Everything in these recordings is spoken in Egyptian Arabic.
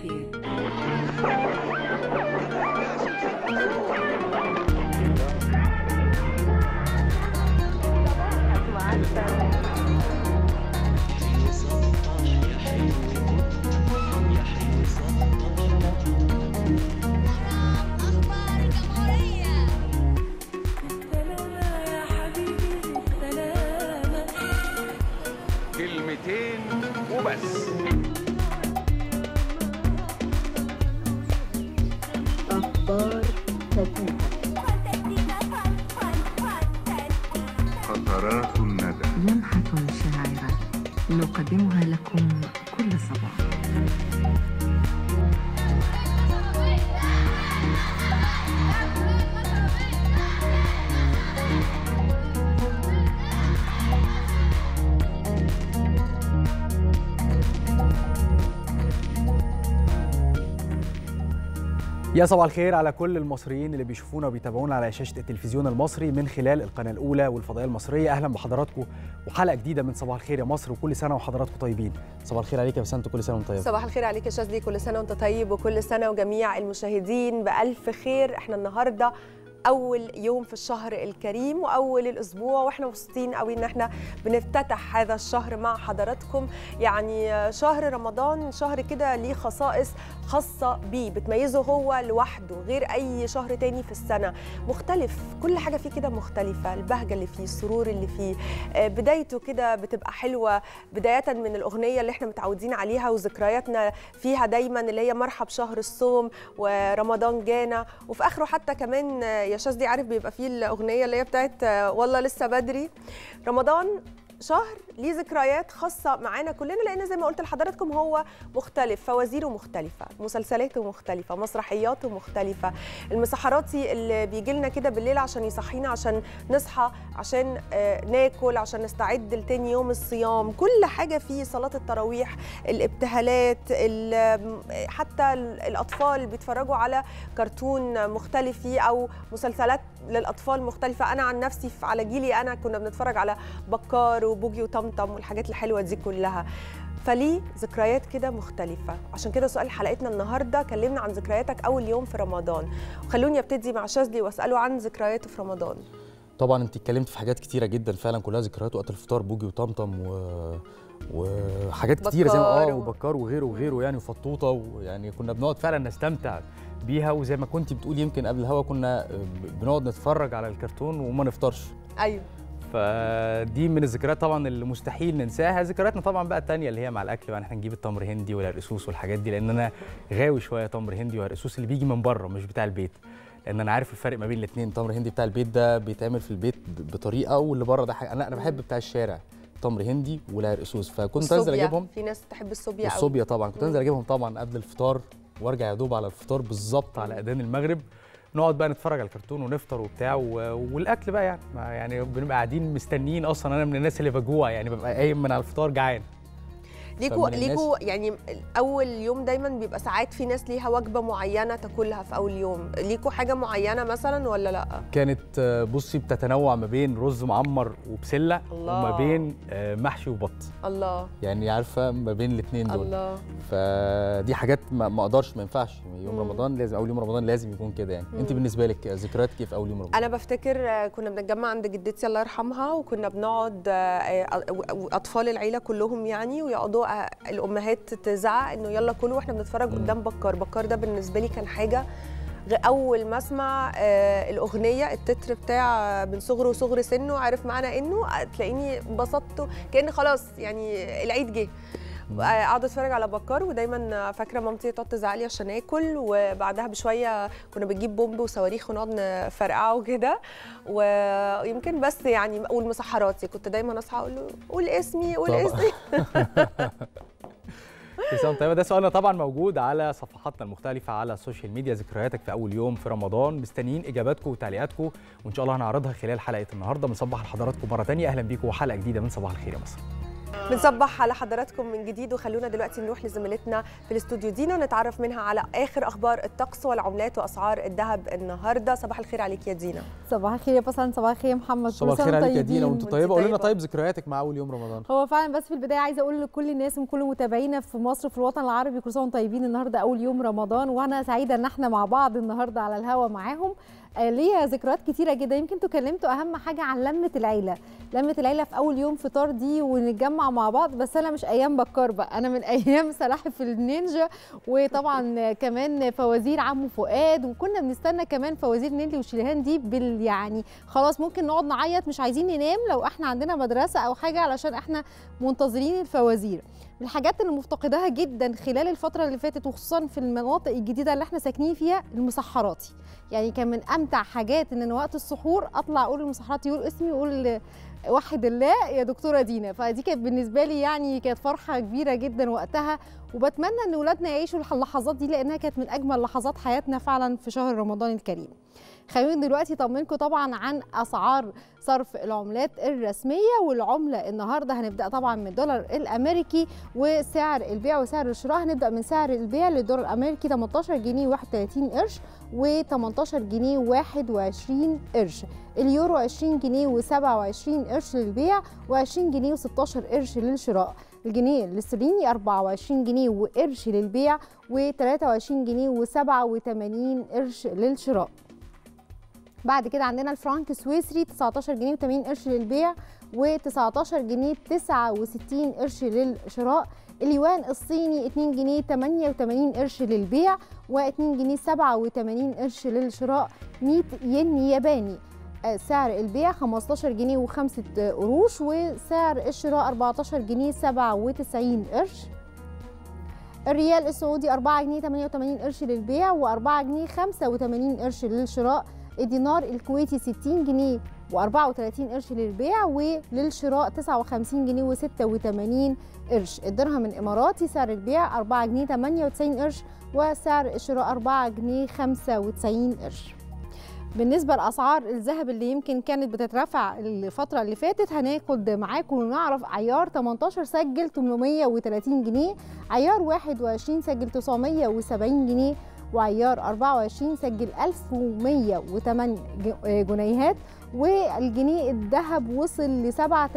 الخير أخبار الجمهورية كلمتين وبس أخبار خفيفة قطرات الندى لمحة شاعرة نقدمها لكم كل صباح يا صباح الخير على كل المصريين اللي بيشوفونا وبيتابعونا على شاشة التلفزيون المصري من خلال القناة الأولى والفضائية المصرية أهلا بحضراتكم وحلقة جديدة من صباح الخير يا مصر وكل سنة وحضراتكم طيبين صباح الخير عليك يا بسنت كل سنة وانت طيب صباح الخير عليك يا شاذلي كل سنه وانت طيب وكل سنه وجميع المشاهدين بالف خير احنا النهارده اول يوم في الشهر الكريم واول الاسبوع واحنا مبسوطين قوي ان احنا بنفتتح هذا الشهر مع حضراتكم يعني شهر رمضان شهر كده ليه خصائص خاصه بيه بتميزه هو لوحده غير اي شهر تاني في السنه مختلف كل حاجه فيه كده مختلفه البهجه اللي فيه السرور اللي فيه آه، بدايته كده بتبقى حلوه بدايه من الاغنيه اللي احنا متعودين عليها وذكرياتنا فيها دايما اللي هي مرحب شهر الصوم ورمضان جانا وفي اخره حتى كمان آه، يا شاذلي عارف بيبقى فيه الاغنيه اللي هي بتاعت آه، والله لسه بدري رمضان شهر ليه ذكريات خاصة معانا كلنا لأن زي ما قلت لحضراتكم هو مختلف فوازيره مختلفة مسلسلاته مختلفة مسرحياته مختلفة المسحراتي اللي بيجي لنا كده بالليل عشان يصحينا عشان نصحى عشان آه، ناكل عشان نستعد لتاني يوم الصيام كل حاجة فيه صلاة التراويح الابتهالات ال- حتى ال- الأطفال اللي بيتفرجوا على كرتون مختلف فيه أو مسلسلات للأطفال مختلفة أنا عن نفسي في- على جيلي أنا كنا بنتفرج على بكار وبوجي وطمطم والحاجات الحلوة دي كلها فليه ذكريات كده مختلفة عشان كده سؤال حلقتنا النهاردة كلمنا عن ذكرياتك أول يوم في رمضان وخلوني ابتدي مع شاذلي واسأله عن ذكرياته في رمضان طبعا انت اتكلمت في حاجات كتيرة جدا فعلا كلها ذكريات وقت الفطار بوجي وطمطم و... وحاجات كتيرة زي ما اه بكار و- وبكار وغيره وغيره يعني وفطوطة ويعني كنا بنقعد فعلا نستمتع بيها وزي ما كنت بتقول يمكن قبل الهوا كنا بنقعد نتفرج على الكرتون وما نفطرش أيوه فدي من الذكريات طبعا اللي مستحيل ننساها ذكرياتنا طبعا بقى التانية اللي هي مع الاكل بقى إن احنا نجيب التمر هندي والهرقسوس والحاجات دي لان انا غاوي شويه تمر هندي وهرقسوس اللي بيجي من بره مش بتاع البيت لان انا عارف الفرق ما بين الاثنين التمر الهندي بتاع البيت ده بيتعمل في البيت ب- بطريقه واللي بره ده حاجه انا انا بحب بتاع الشارع تمر هندي والهرقسوس فكنت انزل الصوبيا. اجيبهم في ناس تحب الصوبيا قوي والصوبيا طبعا كنت مم. انزل اجيبهم طبعا قبل الفطار وارجع يا دوب على الفطار بالظبط على اذان المغرب نقعد بقى نتفرج على الكرتون ونفطر وبتاع و... والاكل بقى يعني ما يعني بنبقى قاعدين مستنيين اصلا انا من الناس اللي بجوع يعني ببقى قايم من على الفطار جعان ليكوا فمن الناس- ليكوا يعني اول يوم دايما بيبقى ساعات في ناس ليها وجبه معينه تاكلها في اول يوم ليكوا حاجه معينه مثلا ولا لا كانت آه، بصي بتتنوع ما بين رز معمر وبسله الله. وما بين آه، محشي وبط الله يعني عارفه ما بين الاثنين دول الله فدي حاجات ما ما اقدرش ما ينفعش يوم مم. رمضان لازم اول يوم رمضان لازم يكون كده يعني انت مم. بالنسبه لك ذكرياتك إيه في اول يوم رمضان انا بفتكر آه، كنا بنتجمع عند جدتي الله يرحمها وكنا بنقعد آه، آه، اطفال العيله كلهم يعني ويقعدوا آه، الامهات تزعق انه يلا كلوا واحنا بنتفرج مم. قدام بكار بكار ده بالنسبه لي كان حاجه غ- اول ما اسمع آه، الاغنيه التتر بتاع آه، من صغره وصغر سنه عارف معنى انه آه، تلاقيني انبسطت كان خلاص يعني العيد جه مم. قاعده اتفرج على بكار ودايما فاكره مامتي تقعد تزعق لي عشان اكل وبعدها بشويه كنا بنجيب بومب وصواريخ ونقعد نفرقعه وكده ويمكن بس يعني والمسحراتي كنت دايما اصحى اقول له قول اسمي قول طبعا. اسمي كل سنه وأنت طيبه ده سؤالنا طبعا موجود على صفحاتنا المختلفه على السوشيال ميديا ذكرياتك في اول يوم في رمضان مستنيين اجاباتكم وتعليقاتكم وان شاء الله هنعرضها خلال حلقه النهارده بنصبح لحضراتكم مره ثانيه اهلا بيكم وحلقه جديده من صباح الخير يا مصر بنصبح على حضراتكم من جديد وخلونا دلوقتي نروح لزميلتنا في الاستوديو دينا ونتعرف منها على اخر اخبار الطقس والعملات واسعار الذهب النهارده صباح الخير عليك يا دينا صباح الخير يا بسنت صباح الخير يا محمد صباح كل الخير سنة عليك يا طيبين. دينا وانت وانت طيبه قول لنا طيبة. طيب ذكرياتك مع اول يوم رمضان هو فعلا بس في البدايه عايزه اقول لكل الناس وكل متابعينا في مصر في الوطن العربي كل سنه وانتم طيبين النهارده اول يوم رمضان وانا سعيده ان احنا مع بعض النهارده على الهوا معاهم آه، ليا ذكريات كتيره جدا يمكن انتوا كلمتوا اهم حاجه عن لمه العيله لمه العيله في اول يوم فطار دي ونتجمع مع بعض بس انا مش ايام بكار بقى انا من ايام سلاحف النينجا وطبعا كمان فوازير عمو فؤاد وكنا بنستنى كمان فوازير نيلي وشيلهان دي بال يعني خلاص ممكن نقعد نعيط مش عايزين ننام لو احنا عندنا مدرسه او حاجه علشان احنا منتظرين الفوازير من الحاجات اللي مفتقداها جدا خلال الفتره اللي فاتت وخصوصا في المناطق الجديده اللي احنا ساكنين فيها المسحراتي يعني كان من امتع حاجات ان أنا وقت السحور اطلع اقول المسحراتي يقول اسمي واقول وحد الله يا دكتوره دينا فدي كانت بالنسبه لي يعني كانت فرحه كبيره جدا وقتها وبتمنى ان اولادنا يعيشوا اللحظات دي لانها كانت من اجمل لحظات حياتنا فعلا في شهر رمضان الكريم خلينا دلوقتي اطمنكم طبعا عن اسعار صرف العملات الرسميه والعمله النهارده هنبدا طبعا من الدولار الامريكي وسعر البيع وسعر الشراء هنبدا من سعر البيع للدولار الامريكي 18 جنيه 31 قرش و18 جنيه 21 قرش اليورو 20 جنيه و27 قرش للبيع و20 جنيه و16 قرش للشراء الجنيه الاسترليني 24 جنيه وقرش للبيع و23 جنيه و87 قرش للشراء بعد كده عندنا الفرنك السويسري 19 جنيه و80 قرش للبيع و19 جنيه 69 قرش للشراء اليوان الصيني 2 جنيه 88 قرش للبيع و2 جنيه 87 قرش للشراء 100 ين ياباني آه، سعر البيع 15 جنيه و5 قروش وسعر الشراء 14 جنيه 97 قرش الريال السعودي 4 جنيه 88 قرش للبيع و4 جنيه 85 قرش للشراء الدينار الكويتي 60 جنيه و34 قرش للبيع وللشراء 59 جنيه و86 قرش الدرهم الاماراتي سعر البيع 4 جنيه 98 قرش وسعر الشراء 4 جنيه 95 قرش بالنسبه لاسعار الذهب اللي يمكن كانت بتترفع الفتره اللي فاتت هناخد معاكم ونعرف عيار 18 سجل 830 جنيه عيار 21 سجل 970 جنيه وعيار 24 سجل 1108 ج- جنيهات والجنيه الذهب وصل ل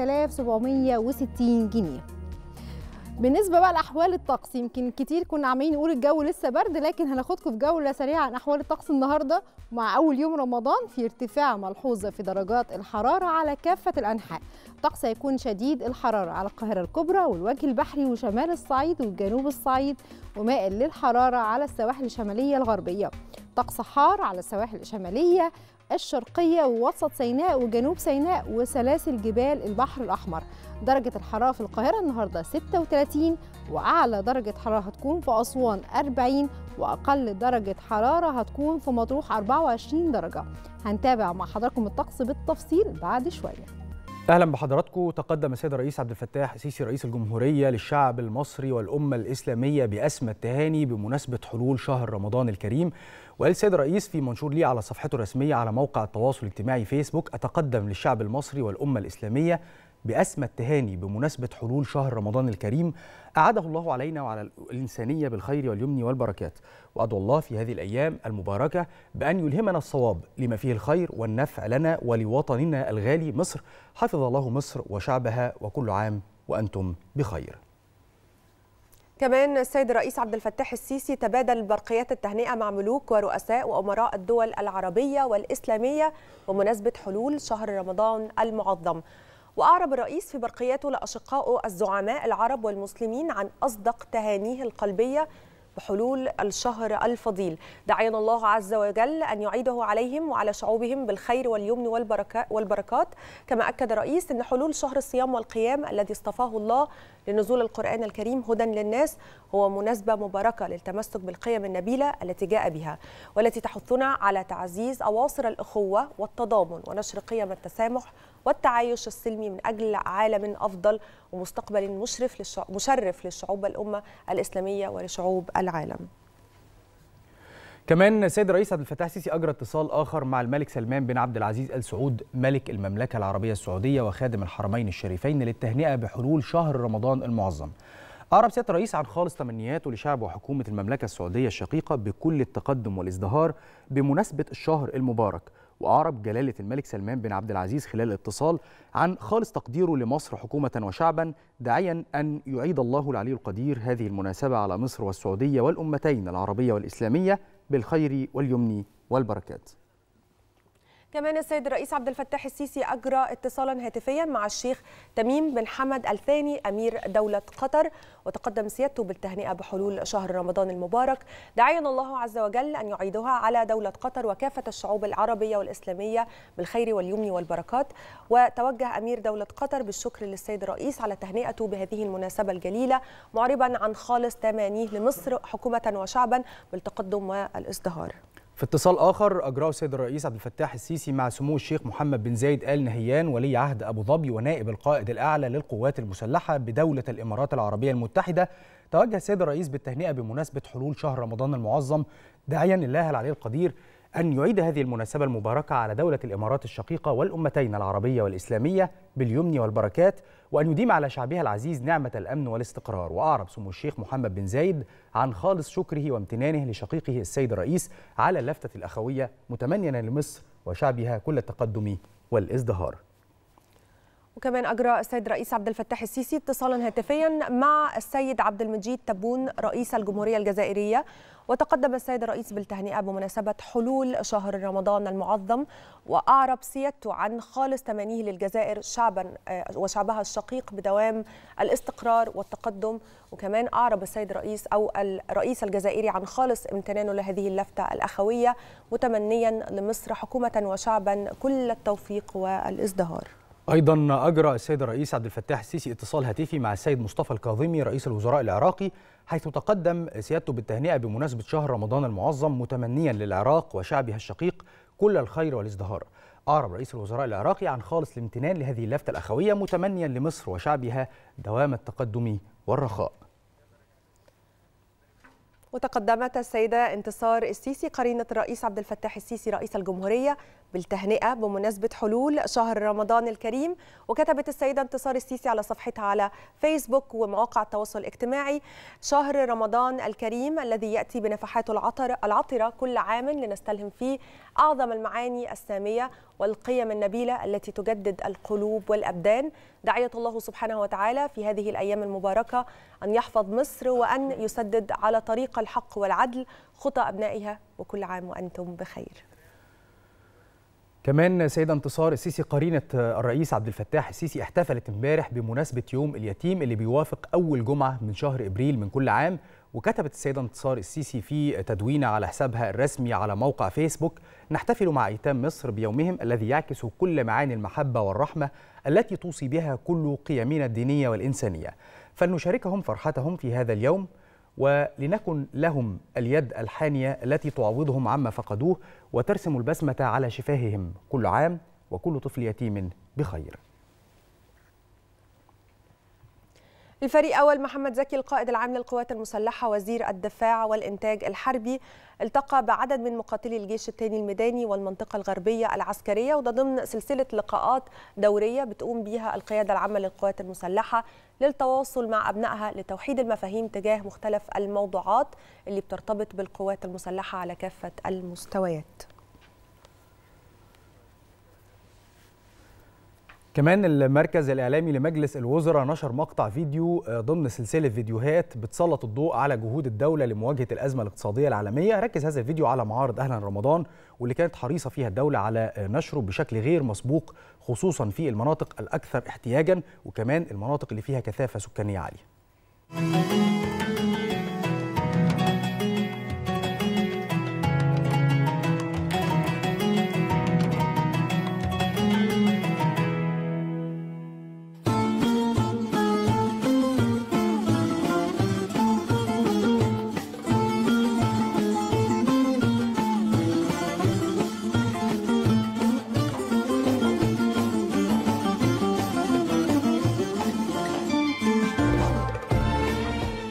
7760 جنيه بالنسبه بقى لاحوال الطقس يمكن كتير كنا عمالين نقول الجو لسه برد لكن هناخدكم في جوله سريعه عن احوال الطقس النهارده مع اول يوم رمضان في ارتفاع ملحوظ في درجات الحراره على كافه الانحاء الطقس هيكون شديد الحراره على القاهره الكبرى والوجه البحري وشمال الصعيد وجنوب الصعيد ومائل للحراره على السواحل الشماليه الغربيه طقس حار على السواحل الشماليه الشرقيه ووسط سيناء وجنوب سيناء وسلاسل جبال البحر الاحمر درجة الحرارة في القاهرة النهاردة 36 وأعلى درجة حرارة هتكون في أسوان 40 وأقل درجة حرارة هتكون في مطروح 24 درجة هنتابع مع حضراتكم الطقس بالتفصيل بعد شوية اهلا بحضراتكم تقدم السيد الرئيس عبد الفتاح السيسي رئيس الجمهوريه للشعب المصري والامه الاسلاميه باسمى التهاني بمناسبه حلول شهر رمضان الكريم وقال السيد الرئيس في منشور ليه على صفحته الرسميه على موقع التواصل الاجتماعي فيسبوك اتقدم للشعب المصري والامه الاسلاميه باسمى التهاني بمناسبه حلول شهر رمضان الكريم اعاده الله علينا وعلى الانسانيه بالخير واليمن والبركات وادعو الله في هذه الايام المباركه بان يلهمنا الصواب لما فيه الخير والنفع لنا ولوطننا الغالي مصر حفظ الله مصر وشعبها وكل عام وانتم بخير كمان السيد الرئيس عبد الفتاح السيسي تبادل برقيات التهنئه مع ملوك ورؤساء وامراء الدول العربيه والاسلاميه بمناسبه حلول شهر رمضان المعظم واعرب الرئيس في برقياته لاشقائه الزعماء العرب والمسلمين عن اصدق تهانيه القلبيه بحلول الشهر الفضيل داعيا الله عز وجل أن يعيده عليهم وعلى شعوبهم بالخير واليمن والبركات, والبركات كما أكد الرئيس أن حلول شهر الصيام والقيام الذي اصطفاه الله لنزول القرآن الكريم هدى للناس هو مناسبة مباركة للتمسك بالقيم النبيلة التي جاء بها والتي تحثنا على تعزيز أواصر الأخوة والتضامن ونشر قيم التسامح والتعايش السلمي من أجل عالم أفضل ومستقبل مشرف للشعوب مشرف للشعوب الأمة الإسلامية ولشعوب العالم كمان السيد الرئيس عبد الفتاح السيسي اجرى اتصال اخر مع الملك سلمان بن عبد العزيز ال سعود ملك المملكه العربيه السعوديه وخادم الحرمين الشريفين للتهنئه بحلول شهر رمضان المعظم. أعرب سيادة الرئيس عن خالص تمنياته لشعب وحكومة المملكة السعودية الشقيقة بكل التقدم والازدهار بمناسبة الشهر المبارك وأعرب جلالة الملك سلمان بن عبد العزيز خلال الاتصال عن خالص تقديره لمصر حكومة وشعبا داعيا أن يعيد الله العلي القدير هذه المناسبة على مصر والسعودية والأمتين العربية والإسلامية بالخير واليمن والبركات كمان السيد الرئيس عبد الفتاح السيسي اجرى اتصالا هاتفيا مع الشيخ تميم بن حمد الثاني امير دوله قطر وتقدم سيادته بالتهنئه بحلول شهر رمضان المبارك داعيا الله عز وجل ان يعيدها على دوله قطر وكافه الشعوب العربيه والاسلاميه بالخير واليمن والبركات وتوجه امير دوله قطر بالشكر للسيد الرئيس على تهنئته بهذه المناسبه الجليله معربا عن خالص تمانيه لمصر حكومه وشعبا بالتقدم والازدهار في اتصال آخر أجراه السيد الرئيس عبد الفتاح السيسي مع سمو الشيخ محمد بن زايد آل نهيان ولي عهد أبو ظبي ونائب القائد الأعلى للقوات المسلحة بدولة الإمارات العربية المتحدة توجه السيد الرئيس بالتهنئة بمناسبة حلول شهر رمضان المعظم داعيا الله العلي القدير أن يعيد هذه المناسبة المباركة على دولة الإمارات الشقيقة والأمتين العربية والإسلامية باليمن والبركات وأن يديم على شعبها العزيز نعمة الأمن والاستقرار وأعرب سمو الشيخ محمد بن زايد عن خالص شكره وامتنانه لشقيقه السيد الرئيس على اللفتة الأخوية متمنيا لمصر وشعبها كل التقدم والازدهار وكمان اجرى السيد الرئيس عبد الفتاح السيسي اتصالا هاتفيا مع السيد عبد المجيد تبون رئيس الجمهوريه الجزائريه وتقدم السيد الرئيس بالتهنئه بمناسبه حلول شهر رمضان المعظم واعرب سيادته عن خالص تمانيه للجزائر شعبا وشعبها الشقيق بدوام الاستقرار والتقدم وكمان اعرب السيد الرئيس او الرئيس الجزائري عن خالص امتنانه لهذه اللفته الاخويه متمنيا لمصر حكومه وشعبا كل التوفيق والازدهار ايضا اجرى السيد الرئيس عبد الفتاح السيسي اتصال هاتفي مع السيد مصطفى الكاظمي رئيس الوزراء العراقي حيث تقدم سيادته بالتهنئه بمناسبه شهر رمضان المعظم متمنيا للعراق وشعبها الشقيق كل الخير والازدهار. اعرب رئيس الوزراء العراقي عن خالص الامتنان لهذه اللفته الاخويه متمنيا لمصر وشعبها دوام التقدم والرخاء. وتقدمت السيدة انتصار السيسي قرينة الرئيس عبد الفتاح السيسي رئيس الجمهورية بالتهنئة بمناسبة حلول شهر رمضان الكريم وكتبت السيدة انتصار السيسي على صفحتها على فيسبوك ومواقع التواصل الاجتماعي شهر رمضان الكريم الذي يأتي بنفحاته العطر العطرة كل عام لنستلهم فيه أعظم المعاني السامية والقيم النبيلة التي تجدد القلوب والأبدان دعية الله سبحانه وتعالى في هذه الأيام المباركة أن يحفظ مصر وأن يسدد على طريق الحق والعدل خطى أبنائها وكل عام وأنتم بخير كمان سيدة انتصار السيسي قرينة الرئيس عبد الفتاح السيسي احتفلت امبارح بمناسبة يوم اليتيم اللي بيوافق أول جمعة من شهر إبريل من كل عام وكتبت السيدة انتصار السيسي في تدوينة على حسابها الرسمي على موقع فيسبوك نحتفل مع أيتام مصر بيومهم الذي يعكس كل معاني المحبة والرحمة التي توصي بها كل قيمنا الدينية والإنسانية فلنشاركهم فرحتهم في هذا اليوم ولنكن لهم اليد الحانية التي تعوضهم عما فقدوه وترسم البسمة على شفاههم كل عام وكل طفل يتيم بخير الفريق أول محمد زكي القائد العام للقوات المسلحة وزير الدفاع والإنتاج الحربي التقى بعدد من مقاتلي الجيش الثاني الميداني والمنطقة الغربية العسكرية وده ضمن سلسلة لقاءات دورية بتقوم بها القيادة العامة للقوات المسلحة للتواصل مع أبنائها لتوحيد المفاهيم تجاه مختلف الموضوعات اللي بترتبط بالقوات المسلحة على كافة المستويات كمان المركز الإعلامي لمجلس الوزراء نشر مقطع فيديو ضمن سلسلة فيديوهات بتسلط الضوء على جهود الدولة لمواجهة الأزمة الاقتصادية العالمية ركز هذا الفيديو على معارض أهلا رمضان واللي كانت حريصة فيها الدولة على نشره بشكل غير مسبوق خصوصا في المناطق الأكثر احتياجا وكمان المناطق اللي فيها كثافة سكانية عالية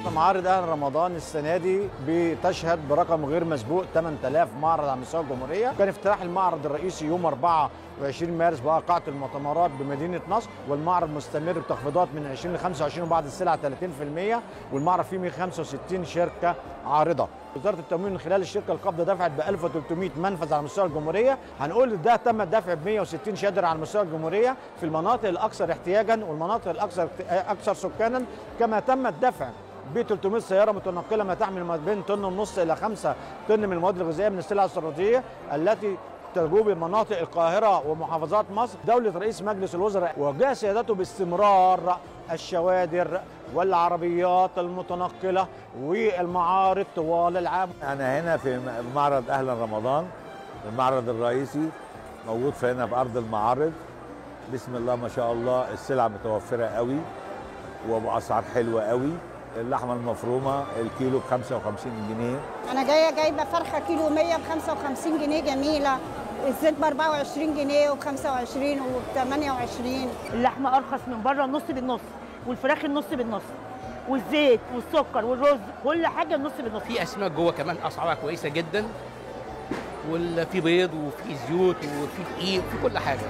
معارض اهل رمضان السنه دي بتشهد برقم غير مسبوق 8000 معرض على مستوى الجمهوريه كان افتتاح المعرض الرئيسي يوم 24 مارس بقى قاعه المؤتمرات بمدينه نصر والمعرض مستمر بتخفيضات من 20 ل 25 وبعض السلع 30% والمعرض فيه 165 شركه عارضه وزاره التموين من خلال الشركه القابضه دفعت ب 1300 منفذ على مستوى الجمهوريه هنقول ده تم الدفع ب 160 شادر على مستوى الجمهوريه في المناطق الاكثر احتياجا والمناطق الاكثر اكثر سكانا كما تم الدفع ب 300 سياره متنقله ما تحمل ما بين طن ونص الى 5 طن من المواد الغذائيه من السلع الاستراتيجيه التي تجوب مناطق القاهرة ومحافظات مصر دولة رئيس مجلس الوزراء وجاء سيادته باستمرار الشوادر والعربيات المتنقلة والمعارض طوال العام أنا هنا في معرض أهلا رمضان المعرض الرئيسي موجود في هنا في أرض المعارض بسم الله ما شاء الله السلع متوفرة قوي وبأسعار حلوة قوي اللحمة المفرومة الكيلو ب 55 جنيه انا جايه جايبه فرخه كيلو 100 ب 55 جنيه جميله الزيت ب 24 جنيه وب 25 وب 28 اللحمه ارخص من بره النص بالنص والفراخ النص بالنص والزيت والسكر والرز كل حاجه النص بالنص في اسماك جوه كمان اسعارها كويسه جدا وفي بيض وفي زيوت وفي دقيق وفي كل حاجه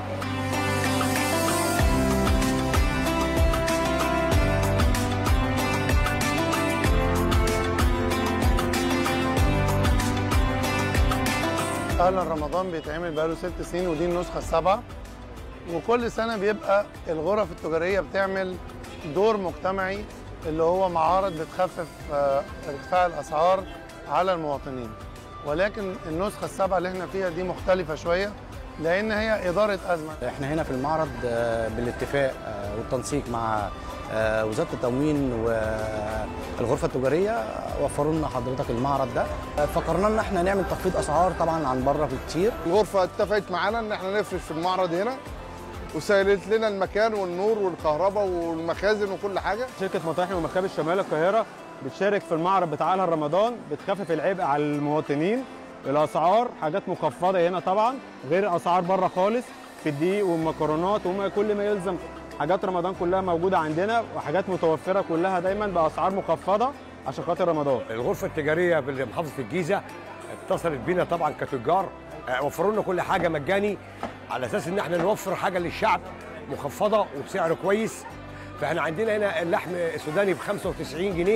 اهلا رمضان بيتعمل بقاله ست سنين ودي النسخه السابعه وكل سنه بيبقى الغرف التجاريه بتعمل دور مجتمعي اللي هو معارض بتخفف آه، ارتفاع الاسعار على المواطنين ولكن النسخه السابعه اللي احنا فيها دي مختلفه شويه لان هي اداره ازمه احنا هنا في المعرض آه، بالاتفاق آه، والتنسيق مع آه، وزاره التموين والغرفه التجاريه وفروا لنا حضرتك المعرض ده آه، فكرنا ان احنا نعمل تخفيض اسعار طبعا عن بره بكتير الغرفة اتفقت معانا ان احنا نفرش في المعرض هنا وسهلت لنا المكان والنور والكهرباء والمخازن وكل حاجة شركة مطاحن ومكتبة شمال القاهرة بتشارك في المعرض بتاع أهل رمضان بتخفف العبء على المواطنين الأسعار حاجات مخفضة هنا طبعا غير أسعار بره خالص في الدقيق والمكرونات وما كل ما يلزم حاجات رمضان كلها موجودة عندنا وحاجات متوفرة كلها دايما بأسعار مخفضة عشان خاطر رمضان الغرفة التجارية بمحافظة الجيزة اتصلت بينا طبعا كتجار آه، وفروا لنا كل حاجة مجاني على أساس إن احنا نوفر حاجة للشعب مخفضة وبسعر كويس فاحنا عندنا هنا اللحم السوداني ب 95 جنيه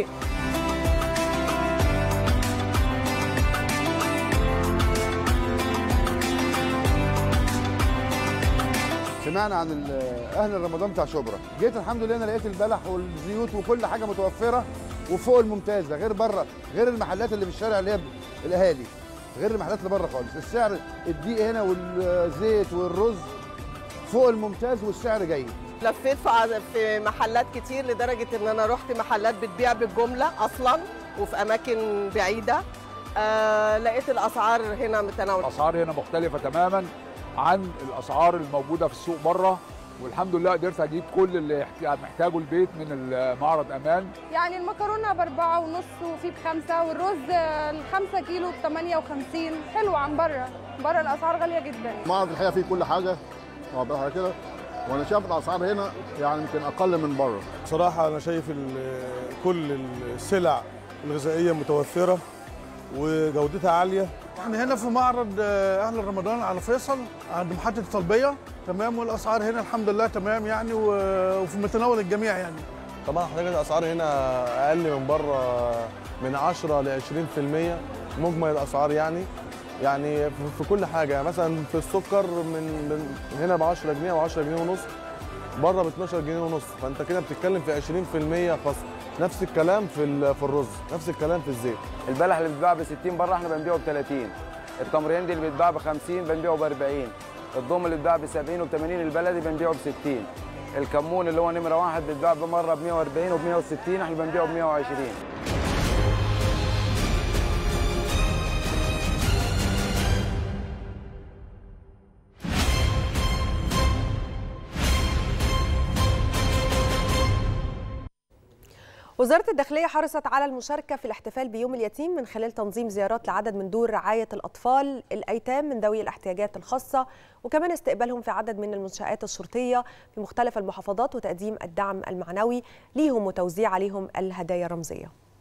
سمعنا عن ال- اهل رمضان بتاع شبرا جيت الحمد لله انا لقيت البلح والزيوت وكل حاجة متوفرة وفوق الممتازة غير بره غير المحلات اللي في الشارع اللي هي الاهالي غير المحلات اللي بره خالص السعر الدقيق هنا والزيت والرز فوق الممتاز والسعر جيد لفيت في ع- في محلات كتير لدرجه ان انا رحت محلات بتبيع بالجمله اصلا وفي اماكن بعيده آه لقيت الاسعار هنا متناوله الاسعار هنا مختلفه تماما عن الاسعار الموجوده في السوق بره والحمد لله قدرت اجيب كل اللي احت- محتاجه البيت من المعرض امان يعني المكرونة بأربعة ونص وفي بخمسة والرز آه، الخمسة كيلو بثمانية وخمسين حلو عن بره بره الأسعار غالية جدا المعرض الحقيقة فيه كل حاجة واضح على كده وانا شايف الاسعار هنا يعني يمكن اقل من بره بصراحة أنا شايف ال- كل السلع الغذائية متوفرة وجودتها عالية احنا هنا في معرض آه، اهل رمضان على فيصل عند محطه الطلبيه تمام والاسعار هنا الحمد لله تمام يعني و- وفي متناول الجميع يعني طبعا حضرتك الأسعار هنا أقل من بره من 10 ل 20% مجمل الأسعار يعني يعني في- في كل حاجة مثلا في السكر من, من هنا ب 10 جنيه أو 10 جنيه ونص بره ب 12 جنيه ونص فأنت كده بتتكلم في 20% خصم نفس الكلام في ال- في الرز نفس الكلام في الزيت البلح اللي بيتباع ب 60 بره احنا بنبيعه ب 30 التمر هندي اللي بيتباع ب 50 بنبيعه ب 40 الضم اللي بيتباع ب 70 وب 80 البلدي بنبيعه ب 60 الكمون اللي هو نمره واحد بيتباع بمره ب 140 وب 160 احنا بنبيعه ب 120 وزارة الداخلية حرصت على المشاركة في الاحتفال بيوم اليتيم من خلال تنظيم زيارات لعدد من دور رعاية الأطفال الأيتام من ذوي الاحتياجات الخاصة وكمان استقبالهم في عدد من المنشآت الشرطية في مختلف المحافظات وتقديم الدعم المعنوي ليهم وتوزيع عليهم الهدايا الرمزية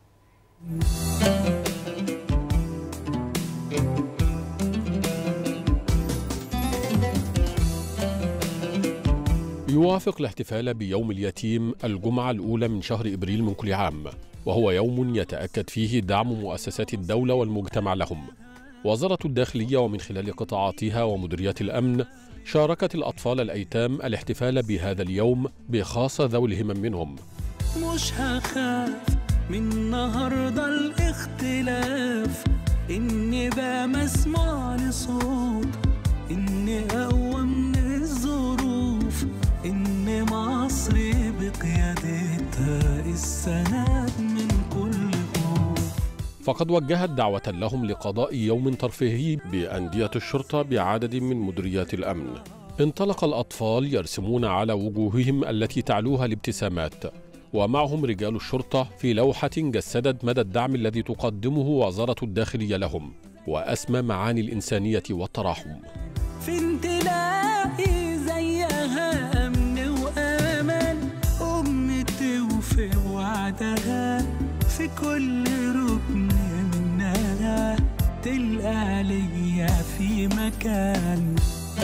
يوافق الاحتفال بيوم اليتيم الجمعة الأولى من شهر إبريل من كل عام وهو يوم يتأكد فيه دعم مؤسسات الدولة والمجتمع لهم وزارة الداخلية ومن خلال قطاعاتها ومديريات الأمن شاركت الأطفال الأيتام الاحتفال بهذا اليوم بخاصة ذوي الهمم منهم مش هخاف من النهارده الاختلاف اني بقى مسموع لصوت اني اقوى من الظروف ان مصر بقيادتها السند من كل خوف فقد وجهت دعوة لهم لقضاء يوم ترفيهي بأندية الشرطة بعدد من مديريات الأمن انطلق الأطفال يرسمون على وجوههم التي تعلوها الابتسامات ومعهم رجال الشرطة في لوحة جسدت مدى الدعم الذي تقدمه وزارة الداخلية لهم وأسمى معاني الإنسانية والتراحم فين تلاقي زيها امن وامان ام توفي وعدها في كل ركن منها تلقى ليا في مكان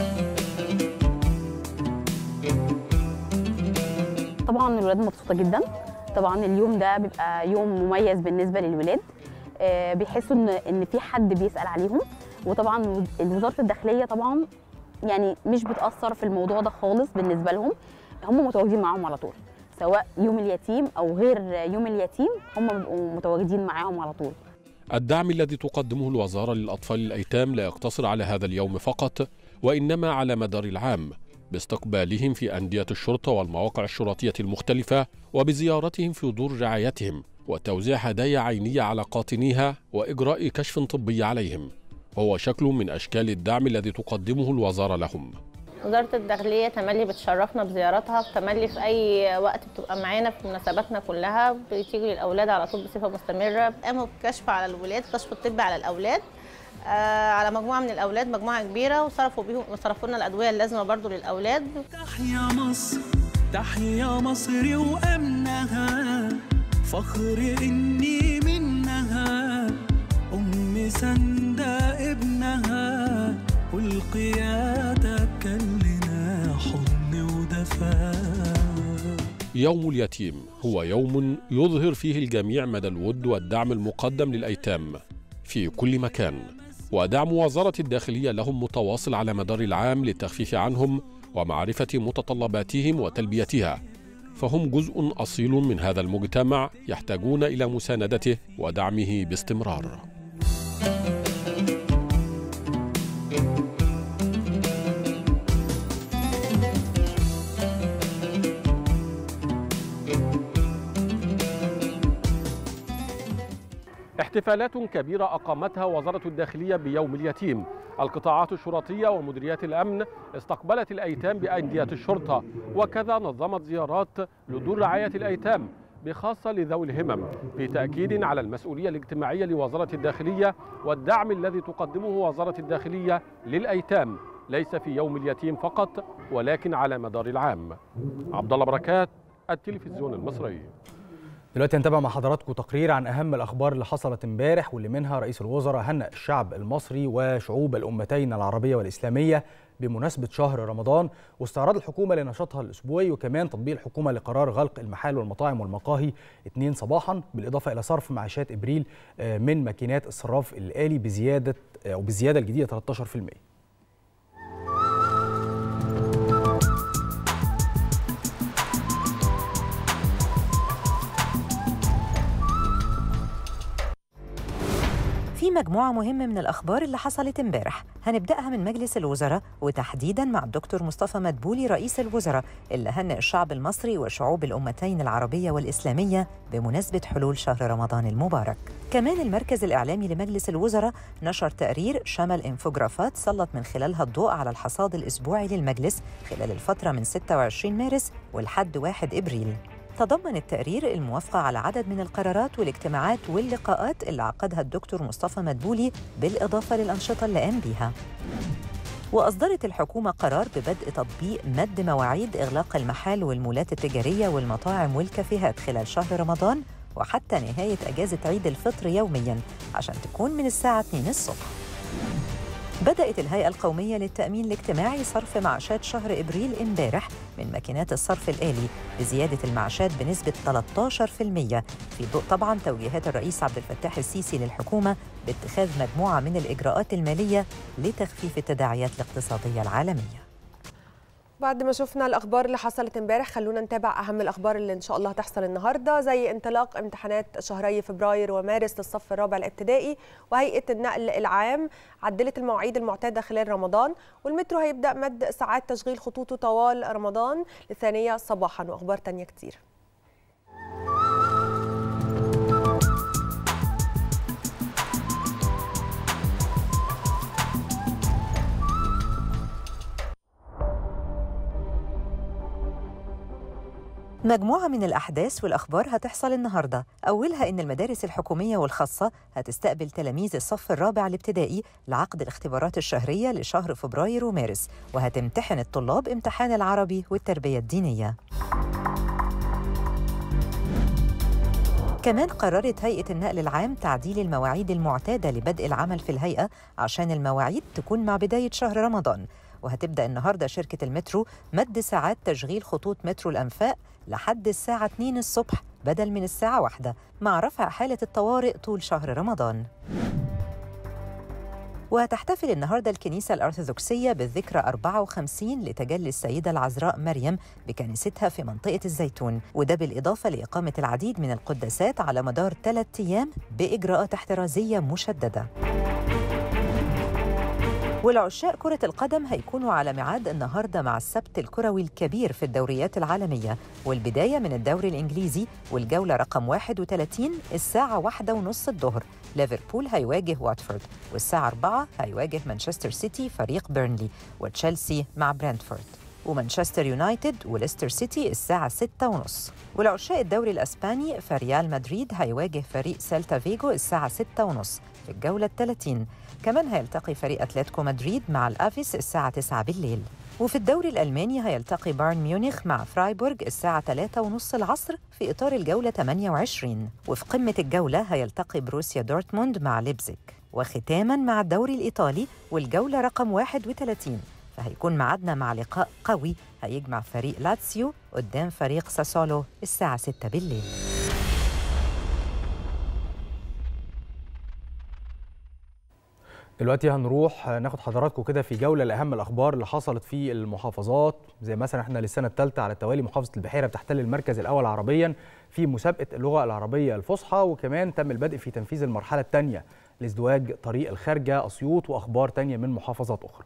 طبعا الولاد مبسوطه جدا طبعا اليوم ده بيبقى يوم مميز بالنسبه للولاد آه، بيحسوا ان ان في حد بيسال عليهم وطبعا وزاره الداخليه طبعا يعني مش بتاثر في الموضوع ده خالص بالنسبه لهم هم متواجدين معاهم على طول سواء يوم اليتيم او غير يوم اليتيم هم بيبقوا متواجدين معاهم على طول الدعم الذي تقدمه الوزارة للأطفال الأيتام لا يقتصر على هذا اليوم فقط وإنما على مدار العام باستقبالهم في أندية الشرطة والمواقع الشرطية المختلفة وبزيارتهم في دور رعايتهم وتوزيع هدايا عينية على قاطنيها وإجراء كشف طبي عليهم هو شكل من أشكال الدعم الذي تقدمه الوزارة لهم وزارة الداخلية تملي بتشرفنا بزياراتها تملي في أي وقت بتبقى معانا في مناسباتنا كلها بتيجي للأولاد على طول بصفة مستمرة قاموا بكشف على الولاد كشف الطبي على الأولاد آه على مجموعة من الأولاد مجموعة كبيرة وصرفوا بيهم وصرفوا لنا الأدوية اللازمة برضو للأولاد تحيا مصر تحيا مصر وأمنها فخر إني منها أم سندة ابنها والقيادة كان لنا حضن ودفا يوم اليتيم هو يوم يظهر فيه الجميع مدى الود والدعم المقدم للأيتام في كل مكان ودعم وزارة الداخلية لهم متواصل على مدار العام للتخفيف عنهم ومعرفة متطلباتهم وتلبيتها فهم جزء أصيل من هذا المجتمع يحتاجون إلى مساندته ودعمه باستمرار احتفالات كبيرة أقامتها وزارة الداخلية بيوم اليتيم القطاعات الشرطية ومديريات الأمن استقبلت الأيتام بأندية الشرطة وكذا نظمت زيارات لدور رعاية الأيتام بخاصة لذوي الهمم في تأكيد على المسؤولية الاجتماعية لوزارة الداخلية والدعم الذي تقدمه وزارة الداخلية للأيتام ليس في يوم اليتيم فقط ولكن على مدار العام عبد الله بركات التلفزيون المصري دلوقتي هنتابع مع حضراتكم تقرير عن اهم الاخبار اللي حصلت امبارح واللي منها رئيس الوزراء هنأ الشعب المصري وشعوب الامتين العربيه والاسلاميه بمناسبه شهر رمضان واستعراض الحكومه لنشاطها الاسبوعي وكمان تطبيق الحكومه لقرار غلق المحال والمطاعم والمقاهي 2 صباحا بالاضافه الى صرف معاشات ابريل آه، من ماكينات الصراف الالي بزياده او بالزياده الجديده 13% في مجموعة مهمة من الأخبار اللي حصلت امبارح هنبدأها من مجلس الوزراء وتحديدا مع الدكتور مصطفى مدبولي رئيس الوزراء اللي هنأ الشعب المصري وشعوب الأمتين العربية والإسلامية بمناسبة حلول شهر رمضان المبارك كمان المركز الإعلامي لمجلس الوزراء نشر تقرير شمل انفوجرافات سلط من خلالها الضوء على الحصاد الأسبوعي للمجلس خلال الفترة من 26 مارس والحد 1 إبريل تضمن التقرير الموافقة على عدد من القرارات والاجتماعات واللقاءات اللي عقدها الدكتور مصطفى مدبولي بالإضافة للأنشطة اللي قام بيها وأصدرت الحكومة قرار ببدء تطبيق مد مواعيد إغلاق المحال والمولات التجارية والمطاعم والكافيهات خلال شهر رمضان وحتى نهاية أجازة عيد الفطر يومياً عشان تكون من الساعة 2 الصبح بدأت الهيئة القومية للتأمين الاجتماعي صرف معاشات شهر إبريل امبارح من ماكينات الصرف الآلي بزيادة المعاشات بنسبة 13% في ضوء طبعا توجيهات الرئيس عبد الفتاح السيسي للحكومة باتخاذ مجموعة من الإجراءات المالية لتخفيف التداعيات الاقتصادية العالمية بعد ما شفنا الاخبار اللي حصلت امبارح خلونا نتابع اهم الاخبار اللي ان شاء الله هتحصل النهارده زي انطلاق امتحانات شهري فبراير ومارس للصف الرابع الابتدائي وهيئه النقل العام عدلت المواعيد المعتاده خلال رمضان والمترو هيبدا مد ساعات تشغيل خطوطه طوال رمضان للثانيه صباحا واخبار تانية كتير مجموعة من الأحداث والأخبار هتحصل النهاردة أولها إن المدارس الحكومية والخاصة هتستقبل تلاميذ الصف الرابع الابتدائي لعقد الاختبارات الشهرية لشهر فبراير ومارس وهتمتحن الطلاب امتحان العربي والتربية الدينية كمان قررت هيئة النقل العام تعديل المواعيد المعتادة لبدء العمل في الهيئة عشان المواعيد تكون مع بداية شهر رمضان وهتبدأ النهاردة شركة المترو مد ساعات تشغيل خطوط مترو الأنفاق لحد الساعة 2 الصبح بدل من الساعة واحدة مع رفع حالة الطوارئ طول شهر رمضان وهتحتفل النهاردة الكنيسة الأرثوذكسية بالذكرى 54 لتجلي السيدة العذراء مريم بكنيستها في منطقة الزيتون وده بالإضافة لإقامة العديد من القداسات على مدار ثلاثة أيام بإجراءات احترازية مشددة والعشاق كرة القدم هيكونوا على ميعاد النهارده مع السبت الكروي الكبير في الدوريات العالمية والبداية من الدوري الإنجليزي والجولة رقم 31 الساعة واحدة ونص الظهر ليفربول هيواجه واتفورد والساعة 4 هيواجه مانشستر سيتي فريق بيرنلي وتشيلسي مع برنتفورد ومانشستر يونايتد وليستر سيتي الساعة 6 ونص ولعشاق الدوري الأسباني فريال مدريد هيواجه فريق سيلتا فيجو الساعة 6 ونص في الجولة الثلاثين كمان هيلتقي فريق أتلتيكو مدريد مع الأفيس الساعة 9 بالليل وفي الدوري الألماني هيلتقي بايرن ميونخ مع فرايبورغ الساعة 3 ونص العصر في إطار الجولة 28 وفي قمة الجولة هيلتقي بروسيا دورتموند مع ليبزيج وختاما مع الدوري الإيطالي والجولة رقم 31 فهيكون معادنا مع لقاء قوي هيجمع فريق لاتسيو قدام فريق ساسولو الساعة 6 بالليل دلوقتي هنروح ناخد حضراتكم كده في جوله لاهم الاخبار اللي حصلت في المحافظات زي مثلا احنا للسنه الثالثه على التوالي محافظه البحيره بتحتل المركز الاول عربيا في مسابقه اللغه العربيه الفصحى وكمان تم البدء في تنفيذ المرحله الثانيه لازدواج طريق الخارجه اسيوط واخبار ثانيه من محافظات اخرى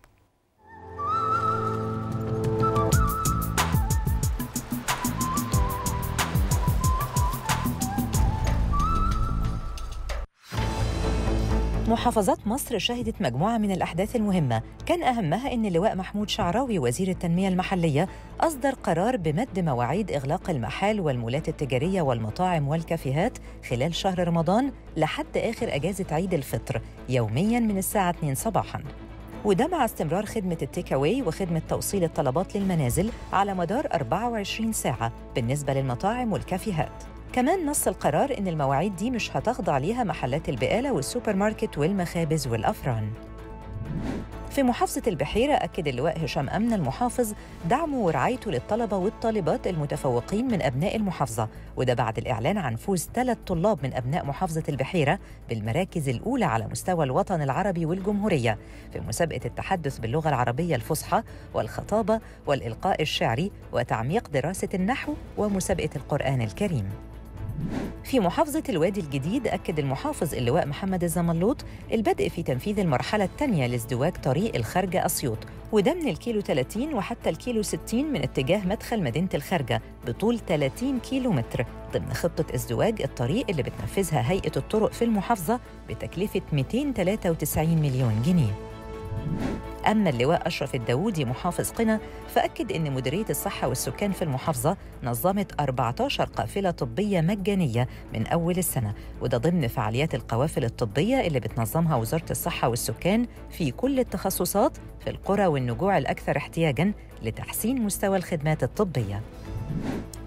محافظات مصر شهدت مجموعة من الأحداث المهمة كان أهمها أن اللواء محمود شعراوي وزير التنمية المحلية أصدر قرار بمد مواعيد إغلاق المحال والمولات التجارية والمطاعم والكافيهات خلال شهر رمضان لحد آخر أجازة عيد الفطر يومياً من الساعة 2 صباحاً وده مع استمرار خدمة التيك أواي وخدمة توصيل الطلبات للمنازل على مدار 24 ساعة بالنسبة للمطاعم والكافيهات كمان نص القرار إن المواعيد دي مش هتخضع ليها محلات البقالة والسوبر ماركت والمخابز والأفران في محافظة البحيرة أكد اللواء هشام أمن المحافظ دعمه ورعايته للطلبة والطالبات المتفوقين من أبناء المحافظة وده بعد الإعلان عن فوز ثلاث طلاب من أبناء محافظة البحيرة بالمراكز الأولى على مستوى الوطن العربي والجمهورية في مسابقة التحدث باللغة العربية الفصحى والخطابة والإلقاء الشعري وتعميق دراسة النحو ومسابقة القرآن الكريم في محافظة الوادي الجديد أكد المحافظ اللواء محمد الزملوط البدء في تنفيذ المرحلة الثانية لازدواج طريق الخارجة أسيوط وده من الكيلو 30 وحتى الكيلو 60 من اتجاه مدخل مدينة الخارجة بطول 30 كيلو متر ضمن خطة ازدواج الطريق اللي بتنفذها هيئة الطرق في المحافظة بتكلفة 293 مليون جنيه أما اللواء أشرف الداوودي محافظ قنا فأكد أن مديرية الصحة والسكان في المحافظة نظمت 14 قافلة طبية مجانية من أول السنة وده ضمن فعاليات القوافل الطبية اللي بتنظمها وزارة الصحة والسكان في كل التخصصات في القرى والنجوع الأكثر احتياجاً لتحسين مستوى الخدمات الطبية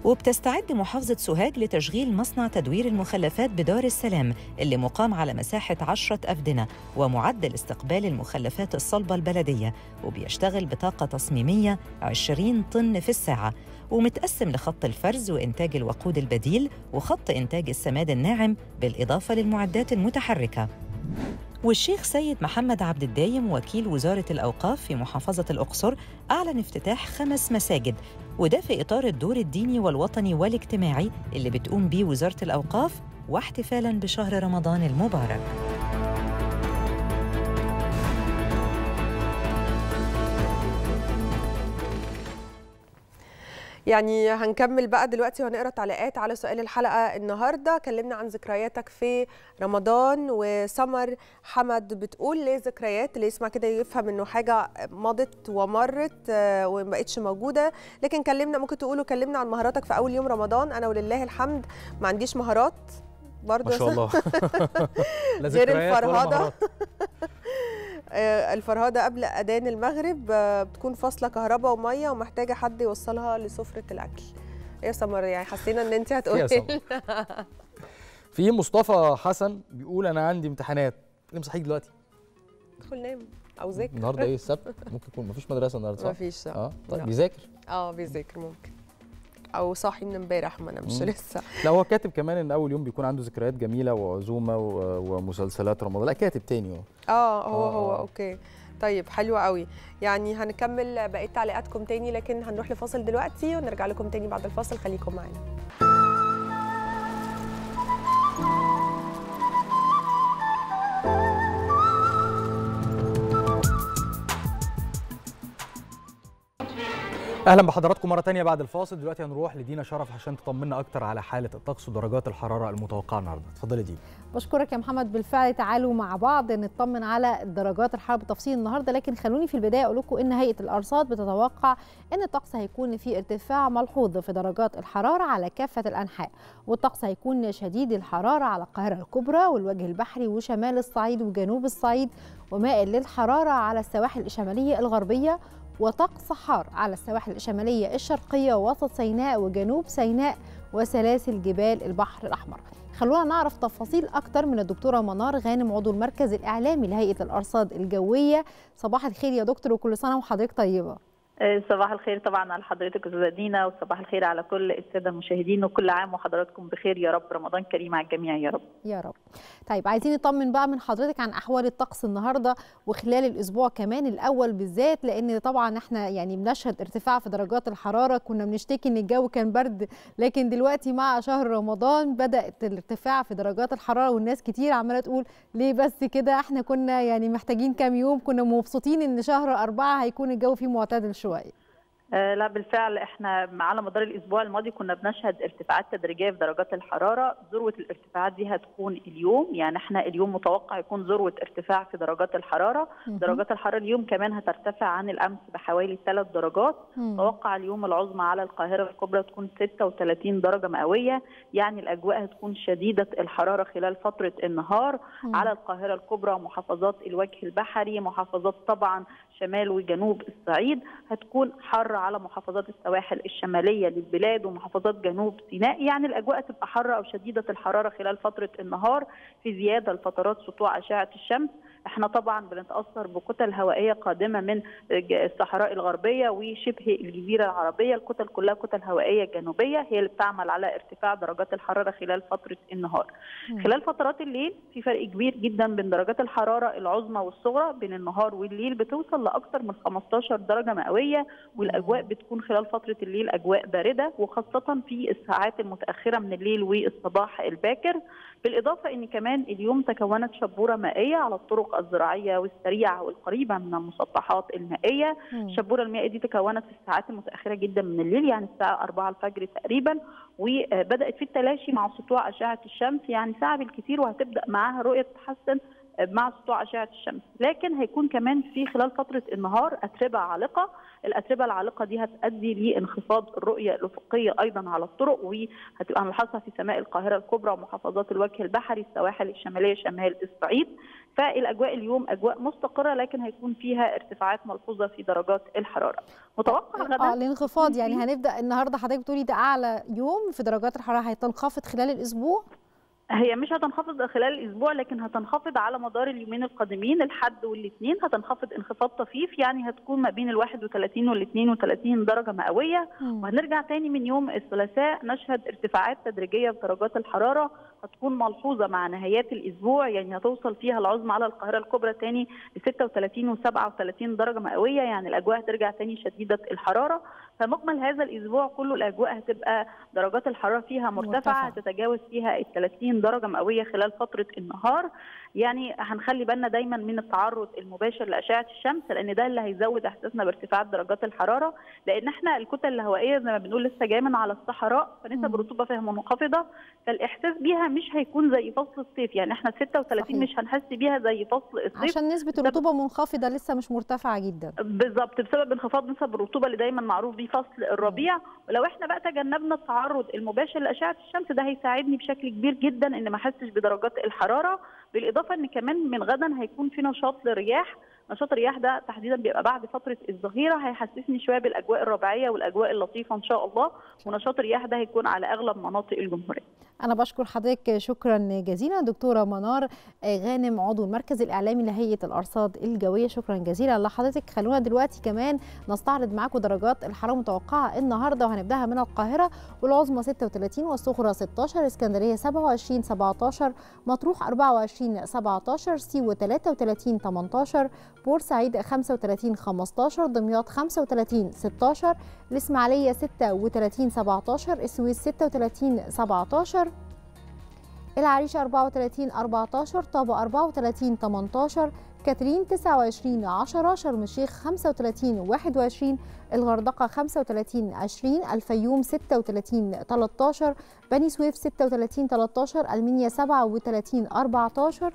وبتستعد محافظة سوهاج لتشغيل مصنع تدوير المخلفات بدار السلام اللي مقام على مساحة عشرة أفدنة ومعدل استقبال المخلفات الصلبة البلدية وبيشتغل بطاقة تصميمية 20 طن في الساعة ومتقسم لخط الفرز وإنتاج الوقود البديل وخط إنتاج السماد الناعم بالإضافة للمعدات المتحركة والشيخ سيد محمد عبد الدايم وكيل وزارة الأوقاف في محافظة الأقصر أعلن افتتاح خمس مساجد وده في إطار الدور الديني والوطني والاجتماعي اللي بتقوم بيه وزارة الأوقاف واحتفالاً بشهر رمضان المبارك يعني هنكمل بقى دلوقتي وهنقرا تعليقات على سؤال الحلقه النهارده كلمنا عن ذكرياتك في رمضان وسمر حمد بتقول ليه ذكريات اللي يسمع كده يفهم انه حاجه مضت ومرت آه، وما بقتش موجوده لكن كلمنا ممكن تقولوا كلمنا عن مهاراتك في اول يوم رمضان انا ولله الحمد ما عنديش مهارات برضه ما شاء الله لا غير ذكريات ولا الفرهده مهارات. آه، الفرهده قبل اذان المغرب آه، بتكون فاصله كهرباء وميه ومحتاجه حد يوصلها لسفره الاكل يا سمر يعني حسينا ان انت هتقولي سمر. لنا. في مصطفى حسن بيقول انا عندي امتحانات ليه مصحيك دلوقتي ادخل نام او ذاكر النهارده ايه السبت ممكن يكون مفيش مدرسه النهارده صح مفيش، صح. اه طيب لا. بيذاكر اه بيذاكر ممكن او صاحي من امبارح ما نامش مم. لسه لا هو كاتب كمان ان اول يوم بيكون عنده ذكريات جميله وعزومه و- ومسلسلات رمضان لا كاتب تاني اهو اه هو آه، هو آه. اوكي طيب حلو قوي يعني هنكمل بقيه تعليقاتكم تاني لكن هنروح لفاصل دلوقتي ونرجع لكم تاني بعد الفاصل خليكم معانا اهلا بحضراتكم مره تانية بعد الفاصل دلوقتي هنروح لدينا شرف عشان تطمنا اكتر على حاله الطقس ودرجات الحراره المتوقعه النهارده اتفضلي دي بشكرك يا محمد بالفعل تعالوا مع بعض نطمن على درجات الحراره بالتفصيل النهارده لكن خلوني في البدايه اقول لكم ان هيئه الارصاد بتتوقع ان الطقس هيكون في ارتفاع ملحوظ في درجات الحراره على كافه الانحاء والطقس هيكون شديد الحراره على القاهره الكبرى والوجه البحري وشمال الصعيد وجنوب الصعيد ومائل للحراره على السواحل الشماليه الغربيه وطقس حار على السواحل الشماليه الشرقيه ووسط سيناء وجنوب سيناء وسلاسل جبال البحر الاحمر خلونا نعرف تفاصيل أكتر من الدكتورة منار غانم عضو المركز الإعلامي لهيئة الأرصاد الجوية صباح الخير يا دكتور وكل سنة وحضرتك طيبة آه، صباح الخير طبعا على حضرتك استاذه دينا وصباح الخير على كل الساده المشاهدين وكل عام وحضراتكم بخير يا رب رمضان كريم على الجميع يا رب يا رب طيب عايزين نطمن بقى من حضرتك عن أحوال الطقس النهاردة وخلال الأسبوع كمان الأول بالذات لأن طبعا احنا يعني بنشهد ارتفاع في درجات الحرارة كنا بنشتكي إن الجو كان برد لكن دلوقتي مع شهر رمضان بدأت الارتفاع في درجات الحرارة والناس كتير عمالة تقول ليه بس كده احنا كنا يعني محتاجين كام يوم كنا مبسوطين إن شهر أربعة هيكون الجو فيه معتدل شوية آه، لا بالفعل احنا على مدار الاسبوع الماضي كنا بنشهد ارتفاعات تدريجيه في درجات الحراره ذروه الارتفاعات دي هتكون اليوم يعني احنا اليوم متوقع يكون ذروه ارتفاع في درجات الحراره مهم. درجات الحراره اليوم كمان هترتفع عن الامس بحوالي ثلاث درجات مم. متوقع اليوم العظمى على القاهره الكبرى تكون 36 درجه مئويه يعني الاجواء هتكون شديده الحراره خلال فتره النهار مم. على القاهره الكبرى ومحافظات الوجه البحري محافظات طبعا شمال وجنوب الصعيد هتكون حر على محافظات السواحل الشماليه للبلاد ومحافظات جنوب سيناء يعني الاجواء تبقى حاره او شديده الحراره خلال فتره النهار في زياده لفترات سطوع اشعه الشمس احنا طبعا بنتاثر بكتل هوائيه قادمه من الصحراء الغربيه وشبه الجزيره العربيه الكتل كلها كتل هوائيه جنوبيه هي اللي بتعمل على ارتفاع درجات الحراره خلال فتره النهار مم. خلال فترات الليل في فرق كبير جدا بين درجات الحراره العظمى والصغرى بين النهار والليل بتوصل لاكثر من 15 درجه مئويه والاجواء بتكون خلال فتره الليل اجواء بارده وخاصه في الساعات المتاخره من الليل والصباح الباكر بالاضافه ان كمان اليوم تكونت شبوره مائيه على الطرق الزراعيه والسريعه والقريبه من المسطحات المائيه مم. الشبوره المائيه دي تكونت في الساعات المتاخره جدا من الليل يعني الساعه 4 الفجر تقريبا وبدات في التلاشي مع سطوع اشعه الشمس يعني ساعه بالكثير وهتبدا معاها رؤيه تحسن مع سطوع اشعه الشمس لكن هيكون كمان في خلال فتره النهار اتربه عالقه الاتربه العالقه دي هتؤدي لانخفاض الرؤيه الافقيه ايضا على الطرق وهتبقى ملحظه في سماء القاهره الكبرى ومحافظات الوجه البحري السواحل الشماليه شمال الصعيد فالاجواء اليوم اجواء مستقره لكن هيكون فيها ارتفاعات ملحوظه في درجات الحراره متوقع غدا اه الانخفاض يعني هنبدا النهارده حضرتك بتقولي ده اعلى يوم في درجات الحراره هتنخفض خلال الاسبوع هي مش هتنخفض خلال الاسبوع لكن هتنخفض على مدار اليومين القادمين الحد والاثنين هتنخفض انخفاض طفيف يعني هتكون ما بين ال 31 وال 32 درجه مئويه وهنرجع تاني من يوم الثلاثاء نشهد ارتفاعات تدريجيه في درجات الحراره هتكون ملحوظه مع نهايات الاسبوع يعني هتوصل فيها العظمى على القاهره الكبرى تاني ل 36 و 37 درجه مئويه يعني الاجواء هترجع تاني شديده الحراره فمجمل هذا الاسبوع كله الاجواء هتبقى درجات الحراره فيها مرتفعه هتتجاوز فيها ال 30 درجه مئويه خلال فتره النهار يعني هنخلي بالنا دايما من التعرض المباشر لاشعه الشمس لان ده اللي هيزود احساسنا بارتفاع درجات الحراره لان احنا الكتل الهوائيه زي ما بنقول لسه جايه من على الصحراء فنسب الرطوبه فيها منخفضه فالاحساس بيها مش هيكون زي فصل الصيف يعني احنا 36 صحيح. مش هنحس بيها زي فصل الصيف عشان نسبه الرطوبه منخفضه لسه مش مرتفعه جدا بالظبط بسبب انخفاض نسب الرطوبه اللي دايما معروف بيه فصل الربيع ولو احنا بقى تجنبنا التعرض المباشر لاشعه الشمس ده هيساعدني بشكل كبير جدا ان ما احسش بدرجات الحراره بالاضافه ان كمان من غدا هيكون في نشاط للرياح نشاط الرياح ده تحديدا بيبقى بعد فتره الظهيره هيحسسني شويه بالاجواء الربيعيه والاجواء اللطيفه ان شاء الله ونشاط الرياح ده هيكون على اغلب مناطق الجمهوريه انا بشكر حضرتك شكرا جزيلا دكتوره منار غانم عضو المركز الاعلامي لهيئه الارصاد الجويه شكرا جزيلا لحضرتك خلونا دلوقتي كمان نستعرض معاكم درجات الحراره المتوقعه النهارده وهنبداها من القاهره والعظمى 36 والصغرى 16 اسكندريه 27 17 مطروح 24 17 سيوه 33 18 بورسعيد 35 15 دمياط 35 16 الاسماعيليه 36 17 السويس 36 17 العريش 34 14 طابة 34 18 كاترين 29 10 شرم الشيخ 35 21 الغردقة 35 20 الفيوم 36 13 بني سويف 36 13 المنيا 37 14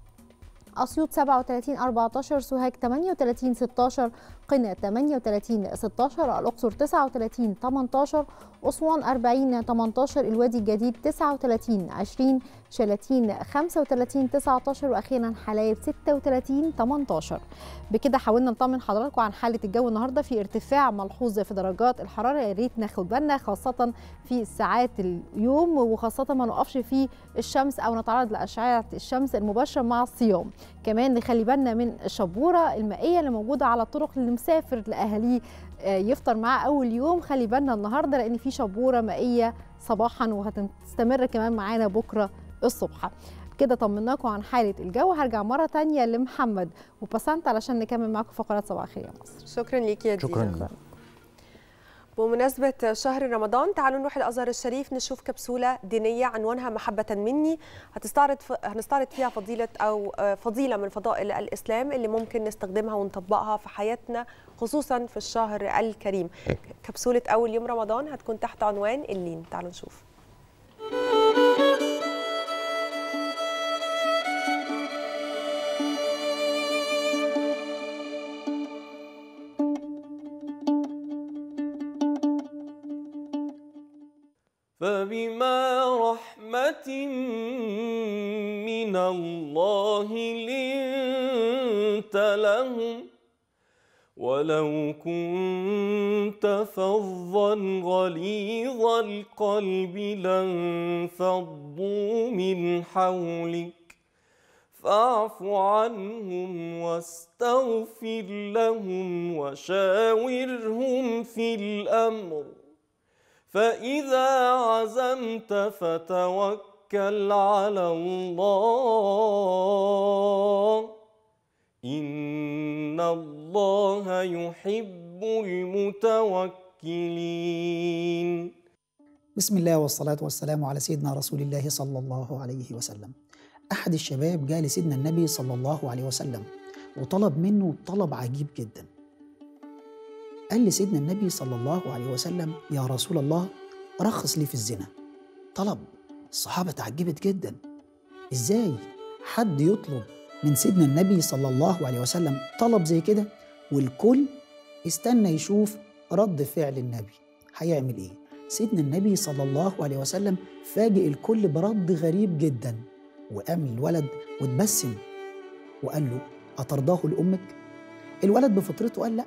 أسيوط 37 14 سوهاج 38 16 قنا 38 16 الأقصر 39 18 أسوان 40 18 الوادي الجديد 39 20 شلاتين 35 19 وأخيرا حلايب 36 18 بكده حاولنا نطمن حضراتكم عن حالة الجو النهاردة في ارتفاع ملحوظ في درجات الحرارة يا ريت ناخد بالنا خاصة في ساعات اليوم وخاصة ما نقفش في الشمس أو نتعرض لأشعة الشمس المباشرة مع الصيام كمان نخلي بالنا من الشبورة المائية اللي موجودة على الطرق اللي مسافر لأهاليه يفطر معاه أول يوم خلي بالنا النهاردة لأن في شبورة مائية صباحا وهتستمر كمان معانا بكرة الصبح كده طمناكم عن حالة الجو هرجع مرة تانية لمحمد وبسنت علشان نكمل معاكم فقرات صباح الخير يا مصر شكرا ليك يا شكرا دينا بمناسبة شهر رمضان تعالوا نروح الأزهر الشريف نشوف كبسولة دينية عنوانها محبة مني هتستعرض ف... هنستعرض فيها فضيلة أو فضيلة من فضائل الإسلام اللي ممكن نستخدمها ونطبقها في حياتنا خصوصا في الشهر الكريم كبسولة أول يوم رمضان هتكون تحت عنوان اللين تعالوا نشوف فبما رحمة من الله لنت لهم ولو كنت فظا غليظ القلب لانفضوا من حولك فاعف عنهم واستغفر لهم وشاورهم في الأمر فإذا عزمت فتوكل على الله إن الله يحب المتوكلين بسم الله والصلاة والسلام على سيدنا رسول الله صلى الله عليه وسلم أحد الشباب جاء لسيدنا النبي صلى الله عليه وسلم وطلب منه طلب عجيب جدا قال لسيدنا النبي صلى الله عليه وسلم يا رسول الله رخص لي في الزنا طلب الصحابة تعجبت جدا ازاي حد يطلب من سيدنا النبي صلى الله عليه وسلم طلب زي كده والكل استنى يشوف رد فعل النبي هيعمل ايه سيدنا النبي صلى الله عليه وسلم فاجئ الكل برد غريب جدا وقام الولد واتبسم وقال له أترضاه لأمك؟ الولد بفطرته قال لأ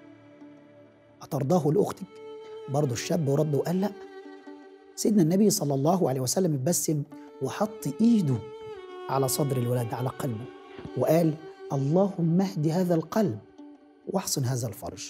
أترضاه لأختك؟ برضه الشاب رد وقال لأ سيدنا النبي صلى الله عليه وسلم اتبسم وحط إيده على صدر الولد على قلبه وقال اللهم اهد هذا القلب واحسن هذا الفرج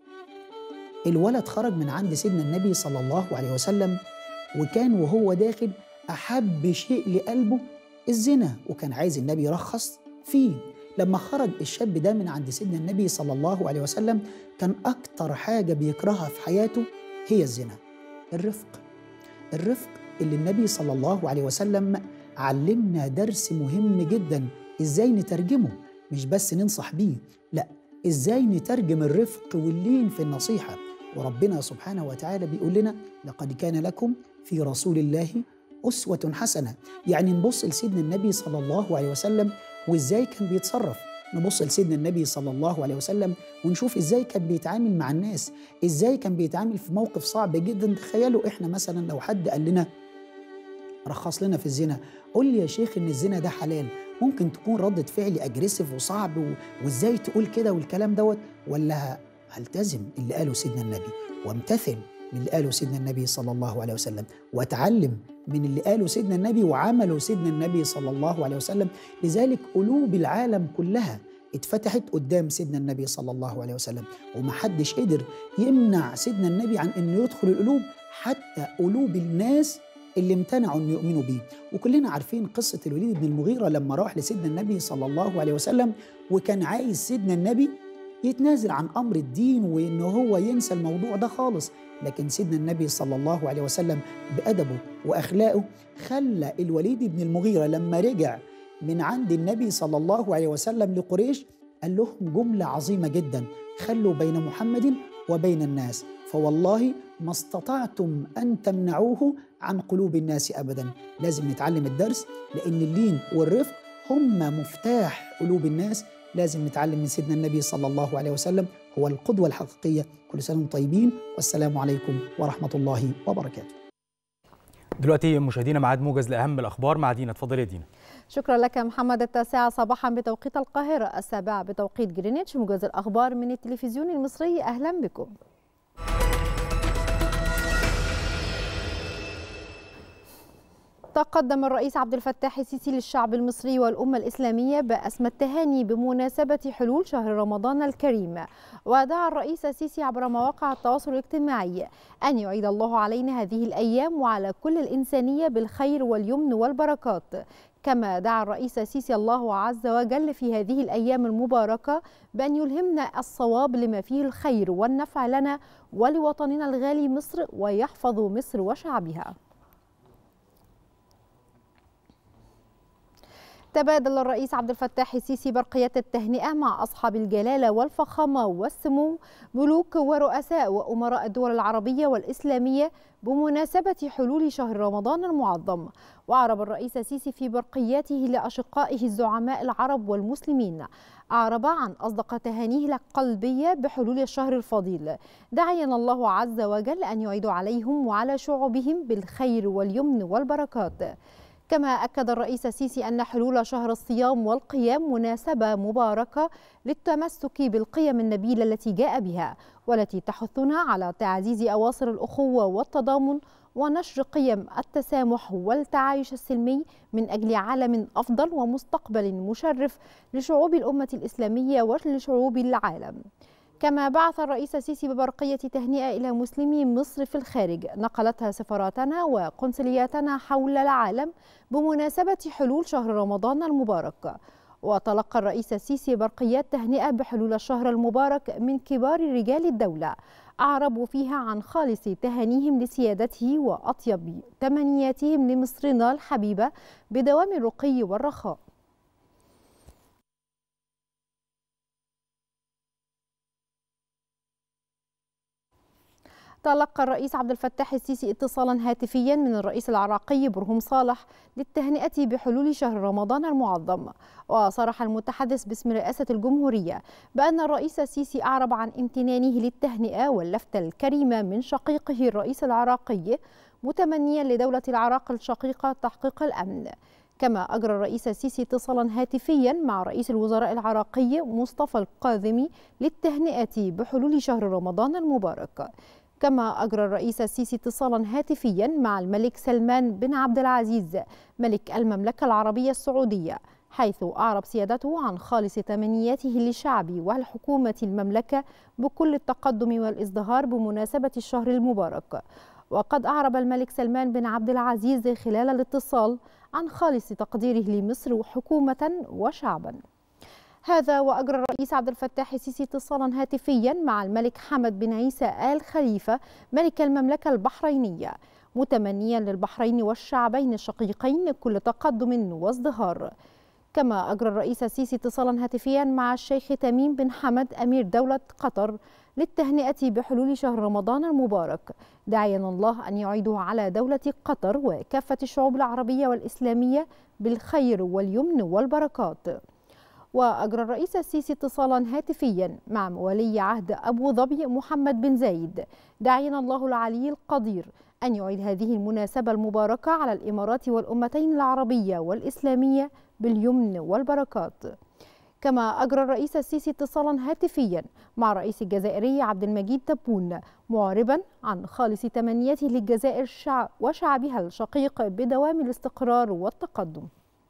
الولد خرج من عند سيدنا النبي صلى الله عليه وسلم وكان وهو داخل أحب شيء لقلبه الزنا وكان عايز النبي يرخص فيه لما خرج الشاب ده من عند سيدنا النبي صلى الله عليه وسلم كان أكتر حاجة بيكرهها في حياته هي الزنا الرفق الرفق اللي النبي صلى الله عليه وسلم علمنا درس مهم جدا ازاي نترجمه مش بس ننصح بيه لا ازاي نترجم الرفق واللين في النصيحة وربنا سبحانه وتعالى بيقول لنا لقد كان لكم في رسول الله أسوة حسنة يعني نبص لسيدنا النبي صلى الله عليه وسلم وإزاي كان بيتصرف نبص لسيدنا النبي صلى الله عليه وسلم ونشوف ازاي كان بيتعامل مع الناس ازاي كان بيتعامل في موقف صعب جدا تخيلوا احنا مثلا لو حد قال لنا رخص لنا في الزنا قول لي يا شيخ ان الزنا ده حلال ممكن تكون ردة فعلي اجريسيف وصعب و... وازاي تقول كده والكلام دوت ولا هلتزم اللي قاله سيدنا النبي وامتثل من اللي قاله سيدنا النبي صلى الله عليه وسلم واتعلم من اللي قاله سيدنا النبي وعمله سيدنا النبي صلى الله عليه وسلم لذلك قلوب العالم كلها اتفتحت قدام سيدنا النبي صلى الله عليه وسلم ومحدش قدر يمنع سيدنا النبي عن انه يدخل القلوب حتى قلوب الناس اللي امتنعوا ان يؤمنوا بيه وكلنا عارفين قصه الوليد بن المغيره لما راح لسيدنا النبي صلى الله عليه وسلم وكان عايز سيدنا النبي يتنازل عن امر الدين وان هو ينسى الموضوع ده خالص لكن سيدنا النبي صلى الله عليه وسلم بادبه واخلاقه خلى الوليد بن المغيره لما رجع من عند النبي صلى الله عليه وسلم لقريش قال لهم جمله عظيمه جدا خلوا بين محمد وبين الناس فوالله ما استطعتم ان تمنعوه عن قلوب الناس ابدا لازم نتعلم الدرس لان اللين والرفق هم مفتاح قلوب الناس لازم نتعلم من سيدنا النبي صلى الله عليه وسلم هو القدوه الحقيقيه كل سنه وانتم طيبين والسلام عليكم ورحمه الله وبركاته دلوقتي مشاهدينا ميعاد موجز لاهم الاخبار مع دينا اتفضل يا دينا شكرا لك محمد التاسعة صباحا بتوقيت القاهرة السابعة بتوقيت جرينتش موجز الأخبار من التلفزيون المصري أهلا بكم تقدم الرئيس عبد الفتاح السيسي للشعب المصري والأمة الإسلامية بأسمى التهاني بمناسبة حلول شهر رمضان الكريم ودعا الرئيس السيسي عبر مواقع التواصل الاجتماعي أن يعيد الله علينا هذه الأيام وعلى كل الإنسانية بالخير واليمن والبركات كما دعا الرئيس السيسي الله عز وجل في هذه الأيام المباركة بأن يلهمنا الصواب لما فيه الخير والنفع لنا ولوطننا الغالي مصر ويحفظ مصر وشعبها تبادل الرئيس عبد الفتاح السيسي برقيات التهنئة مع أصحاب الجلالة والفخامة والسمو ملوك ورؤساء وأمراء الدول العربية والإسلامية بمناسبة حلول شهر رمضان المعظم وأعرب الرئيس السيسي في برقياته لأشقائه الزعماء العرب والمسلمين أعرب عن أصدق تهانيه القلبية بحلول الشهر الفضيل داعيا الله عز وجل أن يعيد عليهم وعلى شعوبهم بالخير واليمن والبركات كما أكد الرئيس السيسي أن حلول شهر الصيام والقيام مناسبة مباركة للتمسك بالقيم النبيلة التي جاء بها والتي تحثنا على تعزيز أواصر الأخوة والتضامن ونشر قيم التسامح والتعايش السلمي من أجل عالم أفضل ومستقبل مشرف لشعوب الأمة الإسلامية ولشعوب العالم كما بعث الرئيس السيسي ببرقية تهنئة إلى مسلمي مصر في الخارج نقلتها سفاراتنا وقنصلياتنا حول العالم بمناسبة حلول شهر رمضان المبارك وتلقى الرئيس السيسي برقيات تهنئة بحلول الشهر المبارك من كبار رجال الدولة أعربوا فيها عن خالص تهانيهم لسيادته وأطيب تمنياتهم لمصرنا الحبيبة بدوام الرقي والرخاء تلقى الرئيس عبد الفتاح السيسي اتصالا هاتفيا من الرئيس العراقي برهم صالح للتهنئة بحلول شهر رمضان المعظم وصرح المتحدث باسم رئاسة الجمهورية بأن الرئيس السيسي أعرب عن امتنانه للتهنئة واللفتة الكريمة من شقيقه الرئيس العراقي متمنيا لدولة العراق الشقيقة تحقيق الأمن كما أجرى الرئيس السيسي اتصالا هاتفيا مع رئيس الوزراء العراقي مصطفى القاذمي للتهنئة بحلول شهر رمضان المبارك كما أجرى الرئيس السيسي اتصالا هاتفيا مع الملك سلمان بن عبد العزيز ملك المملكة العربية السعودية حيث أعرب سيادته عن خالص تمنياته للشعب والحكومة المملكة بكل التقدم والازدهار بمناسبة الشهر المبارك وقد أعرب الملك سلمان بن عبد العزيز خلال الاتصال عن خالص تقديره لمصر حكومة وشعبا هذا وأجرى الرئيس عبد الفتاح السيسي اتصالا هاتفيا مع الملك حمد بن عيسى آل خليفة ملك المملكة البحرينية متمنيا للبحرين والشعبين الشقيقين كل تقدم وازدهار كما أجرى الرئيس السيسي اتصالا هاتفيا مع الشيخ تميم بن حمد أمير دولة قطر للتهنئة بحلول شهر رمضان المبارك داعيا الله أن يعيده على دولة قطر وكافة الشعوب العربية والإسلامية بالخير واليمن والبركات وأجرى الرئيس السيسي اتصالا هاتفيا مع ولي عهد أبو ظبي محمد بن زايد داعيا الله العلي القدير أن يعيد هذه المناسبة المباركة على الإمارات والأمتين العربية والإسلامية باليمن والبركات كما أجرى الرئيس السيسي اتصالا هاتفيا مع رئيس الجزائري عبد المجيد تبون معربا عن خالص تمنياته للجزائر شعب وشعبها الشقيق بدوام الاستقرار والتقدم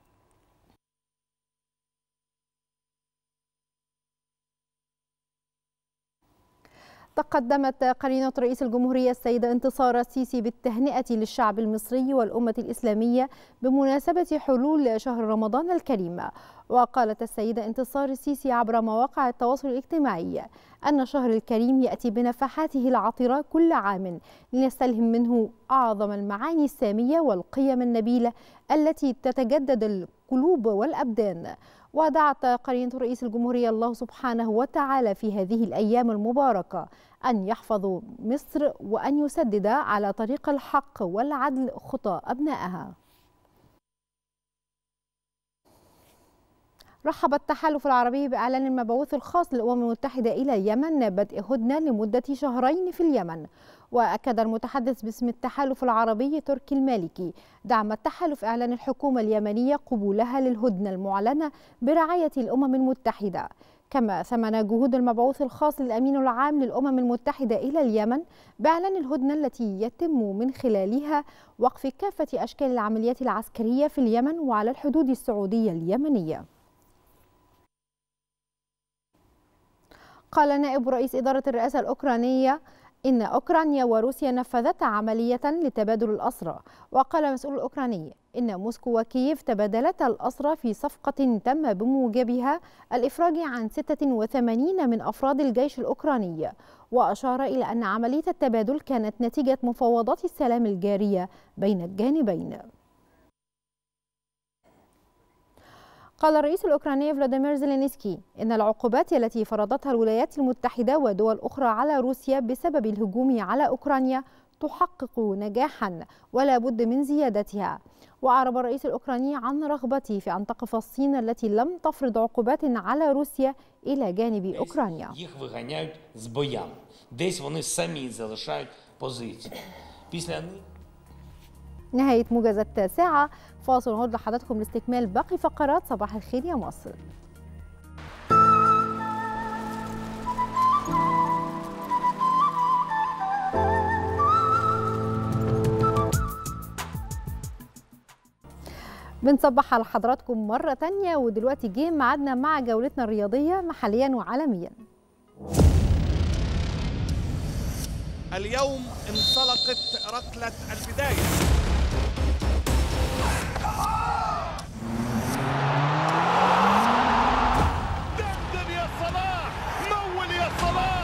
تقدمت قرينة رئيس الجمهورية السيدة انتصار السيسي بالتهنئة للشعب المصري والأمة الإسلامية بمناسبة حلول شهر رمضان الكريم وقالت السيدة انتصار السيسي عبر مواقع التواصل الاجتماعي أن الشهر الكريم يأتي بنفحاته العطرة كل عام لنستلهم منه أعظم المعاني السامية والقيم النبيلة التي تتجدد القلوب والأبدان ودعت قرينة رئيس الجمهورية الله سبحانه وتعالى في هذه الأيام المباركة أن يحفظوا مصر وأن يسدد على طريق الحق والعدل خطى أبنائها رحب التحالف العربي بإعلان المبعوث الخاص للأمم المتحدة إلى اليمن بدء هدنة لمدة شهرين في اليمن وأكد المتحدث باسم التحالف العربي تركي المالكي دعم التحالف إعلان الحكومة اليمنية قبولها للهدنة المعلنة برعاية الأمم المتحدة كما ثمن جهود المبعوث الخاص للأمين العام للأمم المتحدة إلى اليمن بإعلان الهدنة التي يتم من خلالها وقف كافة أشكال العمليات العسكرية في اليمن وعلى الحدود السعودية اليمنية قال نائب رئيس إدارة الرئاسة الأوكرانية إن أوكرانيا وروسيا نفذتا عملية لتبادل الأسرى وقال المسؤول الأوكراني إن موسكو وكييف تبادلتا الأسرى في صفقة تم بموجبها الإفراج عن 86 من أفراد الجيش الأوكراني وأشار إلى أن عملية التبادل كانت نتيجة مفاوضات السلام الجارية بين الجانبين قال الرئيس الأوكراني فلاديمير زيلينسكي إن العقوبات التي فرضتها الولايات المتحدة ودول أخرى على روسيا بسبب الهجوم على أوكرانيا تحقق نجاحا ولا بد من زيادتها وأعرب الرئيس الأوكراني عن رغبته في أن تقف الصين التي لم تفرض عقوبات على روسيا إلى جانب أوكرانيا Їх виганяють з боями. Десь вони самі залишають позиції. Після них نهاية موجز التاسعة فاصل نعود لحضراتكم لاستكمال باقي فقرات صباح الخير يا مصر بنصبح على حضراتكم مرة تانية ودلوقتي جه ميعادنا مع جولتنا الرياضية محليا وعالميا اليوم انطلقت ركلة البداية دندن يا صلاح مول يا صلاح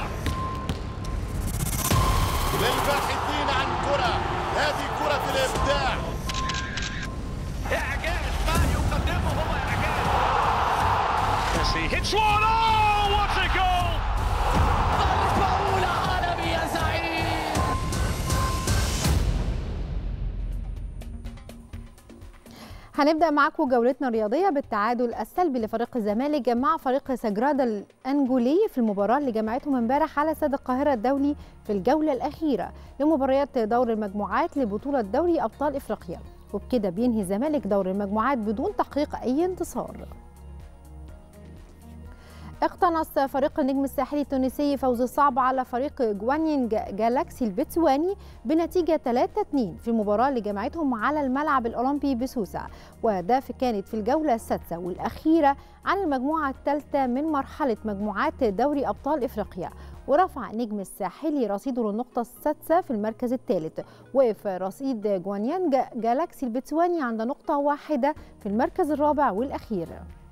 للباحثين عن كرة هذه كرة الإبداع إعجاز ما يقدمه هو إعجاز Messi hits one oh what a goal ضربة أولى عالمي يا زعيم هنبدا معاكم جولتنا الرياضيه بالتعادل السلبي لفريق الزمالك مع فريق سجرادا الانجولي في المباراه اللي جمعتهم امبارح على استاد القاهره الدولي في الجوله الاخيره لمباريات دور المجموعات لبطوله دوري ابطال افريقيا وبكده بينهي الزمالك دور المجموعات بدون تحقيق اي انتصار اقتنص فريق النجم الساحلي التونسي فوز صعب على فريق جوانينج جالاكسي البتسواني بنتيجة 3-2 في المباراة اللي جمعتهم على الملعب الأولمبي بسوسة وده كانت في الجولة السادسة والأخيرة عن المجموعة الثالثة من مرحلة مجموعات دوري أبطال إفريقيا ورفع نجم الساحلي رصيده للنقطة السادسة في المركز الثالث وقف رصيد جوانيانج جالاكسي البتسواني عند نقطة واحدة في المركز الرابع والأخير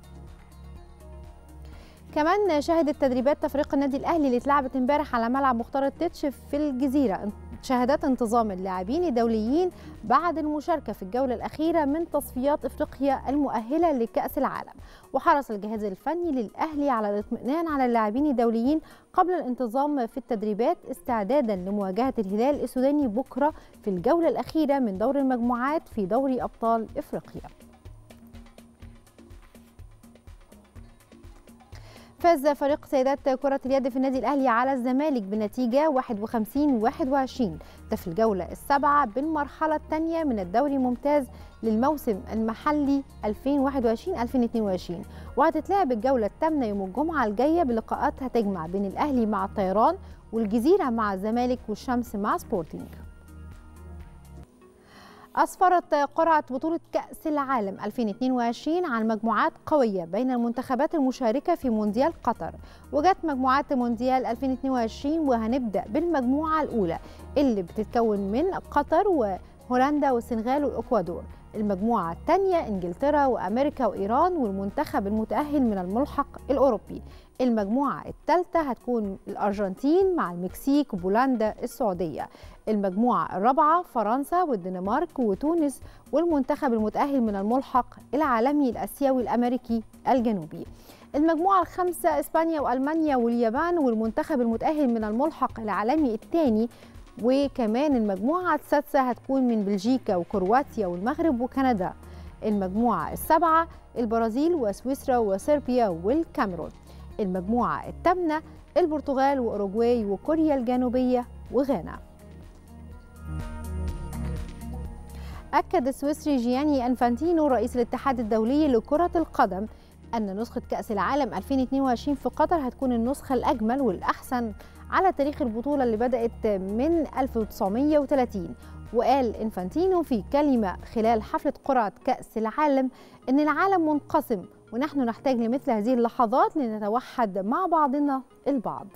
كمان شهدت تدريبات تفريق النادي الاهلي اللي اتلعبت امبارح على ملعب مختار التتش في الجزيره شهادات انتظام اللاعبين الدوليين بعد المشاركه في الجوله الاخيره من تصفيات افريقيا المؤهله لكاس العالم وحرص الجهاز الفني للاهلي على الاطمئنان على اللاعبين الدوليين قبل الانتظام في التدريبات استعدادا لمواجهه الهلال السوداني بكره في الجوله الاخيره من دور المجموعات في دوري ابطال افريقيا فاز فريق سيدات كرة اليد في النادي الأهلي على الزمالك بنتيجة 51 21 ده في الجولة السابعة بالمرحلة الثانية من الدوري الممتاز للموسم المحلي 2021-2022 وهتتلعب الجولة الثامنة يوم الجمعة الجاية بلقاءات هتجمع بين الأهلي مع الطيران والجزيرة مع الزمالك والشمس مع سبورتينج أسفرت قرعة بطولة كأس العالم 2022 عن مجموعات قوية بين المنتخبات المشاركة في مونديال قطر وجت مجموعات مونديال 2022 وهنبدأ بالمجموعة الأولى اللي بتتكون من قطر وهولندا والسنغال والإكوادور المجموعة الثانية إنجلترا وأمريكا وإيران والمنتخب المتأهل من الملحق الأوروبي المجموعة الثالثة هتكون الأرجنتين مع المكسيك وبولندا السعودية المجموعة الرابعة فرنسا والدنمارك وتونس والمنتخب المتأهل من الملحق العالمي الأسيوي الأمريكي الجنوبي المجموعة الخامسة إسبانيا وألمانيا واليابان والمنتخب المتأهل من الملحق العالمي الثاني وكمان المجموعة السادسة هتكون من بلجيكا وكرواتيا والمغرب وكندا المجموعة السابعة البرازيل وسويسرا وصربيا والكاميرون المجموعة الثامنة البرتغال وأوروغواي وكوريا الجنوبية وغانا أكد السويسري جياني أنفانتينو رئيس الاتحاد الدولي لكرة القدم أن نسخة كأس العالم 2022 في قطر هتكون النسخة الأجمل والأحسن على تاريخ البطولة اللي بدأت من 1930 وقال إنفانتينو في كلمة خلال حفلة قرعة كأس العالم أن العالم منقسم ونحن نحتاج لمثل هذه اللحظات لنتوحد مع بعضنا البعض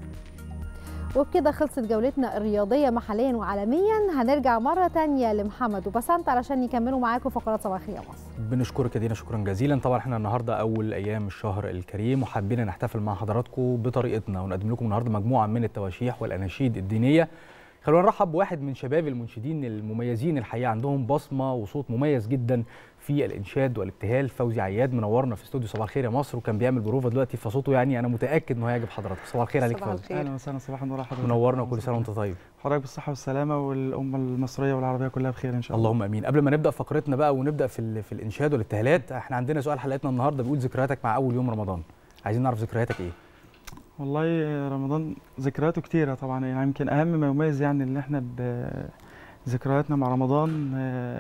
وبكده خلصت جولتنا الرياضية محليا وعالميا هنرجع مرة تانية لمحمد وبسنت علشان يكملوا معاكم فقرات صباح الخير يا مصر بنشكرك يا دينا شكرا جزيلا طبعا احنا النهارده اول ايام الشهر الكريم وحابين نحتفل مع حضراتكم بطريقتنا ونقدم لكم النهارده مجموعه من التواشيح والاناشيد الدينيه خلونا نرحب بواحد من شباب المنشدين المميزين الحقيقه عندهم بصمه وصوت مميز جدا في الانشاد والابتهال فوزي عياد منورنا في استوديو صباح الخير يا مصر وكان بيعمل بروفه دلوقتي فصوته يعني انا متاكد انه هيعجب حضرتك صباح الخير عليك فوزي اهلا وسهلا صباح النور حضرتك منورنا وكل سنه وانت طيب حضرتك بالصحه والسلامه والامه المصريه والعربيه كلها بخير ان شاء الله اللهم امين قبل ما نبدا فقرتنا بقى ونبدا في في الانشاد والابتهالات احنا عندنا سؤال حلقتنا النهارده بيقول ذكرياتك مع اول يوم رمضان عايزين نعرف ذكرياتك ايه والله رمضان ذكرياته كتيره طبعا يعني يمكن اهم ما يميز يعني ان احنا بذكرياتنا مع رمضان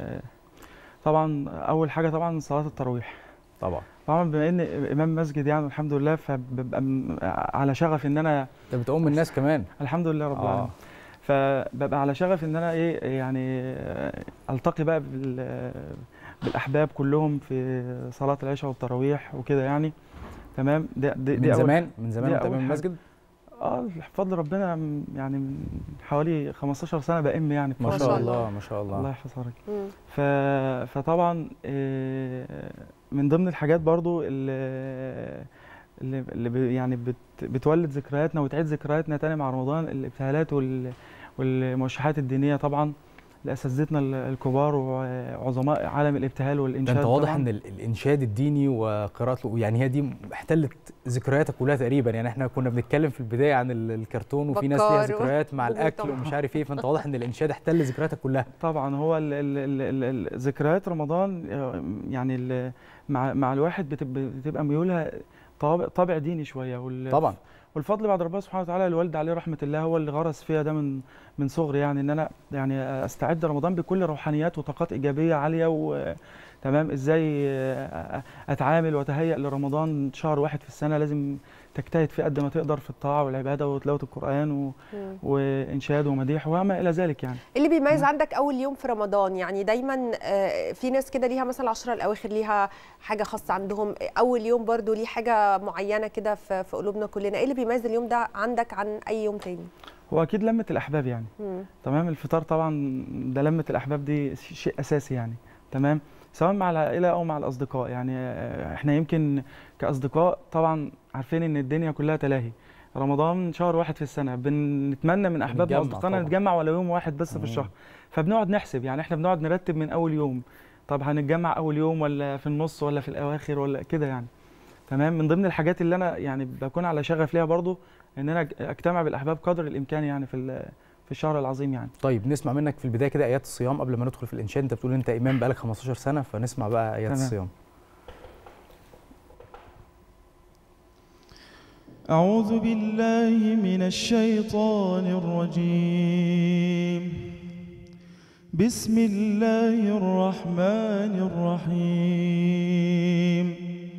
طبعا اول حاجه طبعا صلاه التراويح طبعا طبعا بما ان امام مسجد يعني الحمد لله فببقى على شغف ان انا انت بتقوم الناس كمان الحمد لله رب العالمين آه. فببقى على شغف ان انا ايه يعني التقي بقى بالاحباب كلهم في صلاه العشاء والتراويح وكده يعني تمام دي, دي, دي من زمان من زمان انت من المسجد اه بفضل ربنا يعني من حوالي 15 سنه بأم يعني ما شاء الله ما شاء الله الله يحفظ حضرتك ف... فطبعا من ضمن الحاجات برضو اللي اللي يعني بت... بتولد ذكرياتنا وتعيد ذكرياتنا تاني مع رمضان الابتهالات وال... والموشحات الدينيه طبعا لاساتذتنا ال- الكبار وعظماء عالم الابتهال ده والانشاد انت واضح طبعاً. ان ال- الانشاد الديني وقراءته يعني هي دي احتلت ذكرياتك كلها تقريبا يعني احنا كنا بنتكلم في البدايه عن ال- الكرتون وفي ناس ليها بكار و- ذكريات مع الاكل طبعاً. ومش عارف ايه فانت واضح ان الانشاد احتل ذكرياتك كلها طبعا هو ال ال ال ال ال ذكريات رمضان آه، يعني ال مع مع الواحد بتب- بتبقى ميولها طابع, طابع ديني شويه وال طبعا. والفضل بعد ربنا سبحانه وتعالى الوالد عليه رحمه الله هو اللي غرس فيها ده من من صغري يعني ان انا يعني استعد رمضان بكل روحانيات وطاقات ايجابيه عاليه و تمام ازاي آه، اتعامل واتهيأ لرمضان شهر واحد في السنه لازم تجتهد فيه قد ما تقدر في الطاعه والعباده وتلاوه القران و... مم. وانشاد ومديح وما الى ذلك يعني إيه اللي بيميز عندك اول يوم في رمضان يعني دايما آه، في ناس كده ليها مثلا العشرة الاواخر ليها حاجه خاصه عندهم اول يوم برضو ليه حاجه معينه كده في في قلوبنا كلنا ايه اللي بيميز اليوم ده عندك عن اي يوم تاني هو اكيد لمه الاحباب يعني مم. تمام الفطار طبعا ده لمه الاحباب دي ش- شيء اساسي يعني تمام سواء مع العائله او مع الاصدقاء يعني آه، احنا يمكن كاصدقاء طبعا عارفين ان الدنيا كلها تلاهي رمضان شهر واحد في السنه بنتمنى من احبابنا بنتجمع واصدقائنا طبعاً. نتجمع ولو يوم واحد بس في مم. الشهر فبنقعد نحسب يعني احنا بنقعد نرتب من اول يوم طب هنتجمع اول يوم ولا في النص ولا في الاواخر ولا كده يعني تمام من ضمن الحاجات اللي انا يعني بكون على شغف ليها برضو ان انا اجتمع بالاحباب قدر الامكان يعني في ال- في الشهر العظيم يعني طيب نسمع منك في البدايه كده ايات الصيام قبل ما ندخل في الانشاد انت بتقول انت امام بقالك 15 سنه فنسمع بقى ايات تمام. الصيام أعوذ بالله من الشيطان الرجيم بسم الله الرحمن الرحيم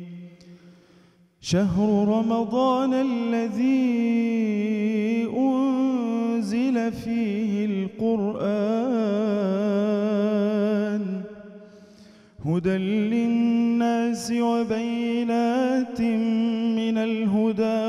شهر رمضان الذي أنزل فيه القرآن هدى للناس وبينات من الهدى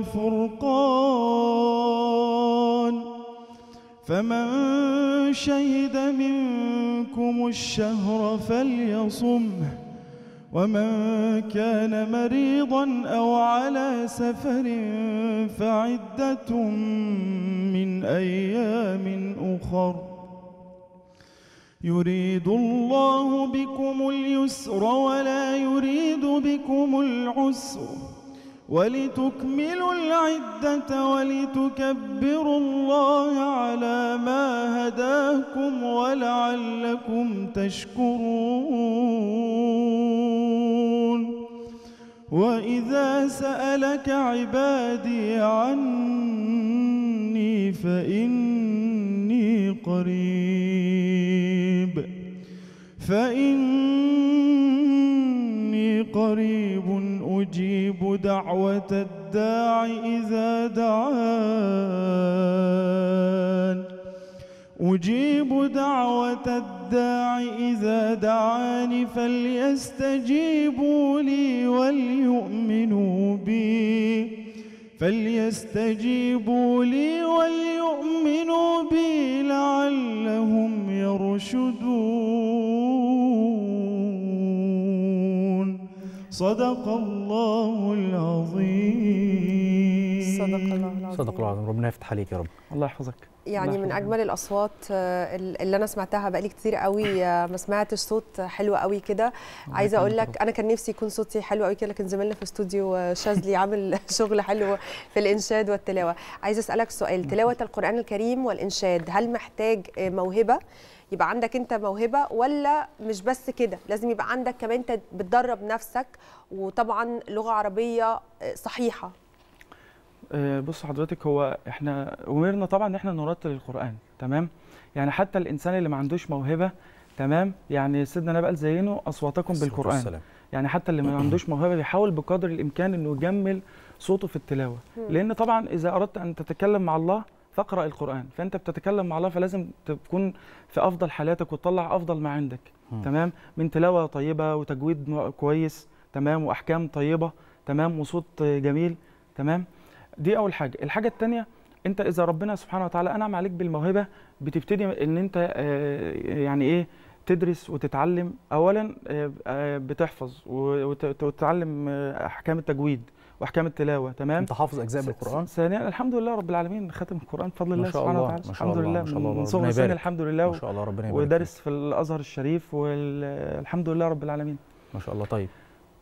والفرقان فمن شهد منكم الشهر فليصمه ومن كان مريضا او على سفر فعده من ايام اخر يريد الله بكم اليسر ولا يريد بكم العسر ولتكملوا العدة ولتكبروا الله على ما هداكم ولعلكم تشكرون وإذا سألك عبادي عني فإني قريب فإني قريب أجيب دعوة الداع إذا دعان أجيب دعوة الداع إذا دعاني فليستجيبوا لي وليؤمنوا بي فليستجيبوا لي وليؤمنوا بي لعلهم يرشدون صدق الله العظيم صدق الله العظيم صدق الله العظيم ربنا يفتح عليك يا رب الله يحفظك يعني من اجمل الاصوات آه، اللي انا سمعتها بقالي كتير قوي آه، ما سمعتش صوت حلو قوي كده عايزه اقول لك انا كان نفسي يكون صوتي حلو قوي كده لكن زميلنا في استوديو آه، شاذلي عامل شغل حلو في الانشاد والتلاوه عايزه اسالك سؤال تلاوه القران الكريم والانشاد هل محتاج آه، موهبه يبقى عندك انت موهبه ولا مش بس كده لازم يبقى عندك كمان انت بتدرب نفسك وطبعا لغه عربيه آه، صحيحه آه، بص حضرتك هو احنا امرنا طبعا ان احنا نرتل القران تمام يعني حتى الانسان اللي ما عندوش موهبه تمام يعني سيدنا النبي قال زينوا اصواتكم الصلاة بالقران والسلام. يعني حتى اللي ما عندوش موهبه بيحاول بقدر الامكان انه يجمل صوته في التلاوه مم. لان طبعا اذا اردت ان تتكلم مع الله فاقرا القران فانت بتتكلم مع الله فلازم تكون في افضل حالاتك وتطلع افضل ما عندك مم. تمام من تلاوه طيبه وتجويد م- كويس تمام واحكام طيبه تمام وصوت جميل تمام دي اول حاجه الحاجه الثانيه انت اذا ربنا سبحانه وتعالى انعم عليك بالموهبه بتبتدي ان انت آه، يعني ايه تدرس وتتعلم اولا آه، آه، بتحفظ و- وت- وتتعلم آه، احكام التجويد واحكام التلاوه تمام انت حافظ اجزاء س- بالقران ثانيا الحمد لله رب العالمين ختم القران بفضل ما الله شاء سبحانه الله، وتعالى ما شاء الحمد الله، لله ما شاء الله، من ربنا صغر سن يبارك. الحمد لله ما شاء الله، ربنا يبارك ودرس في الازهر الشريف والحمد لله رب العالمين ما شاء الله طيب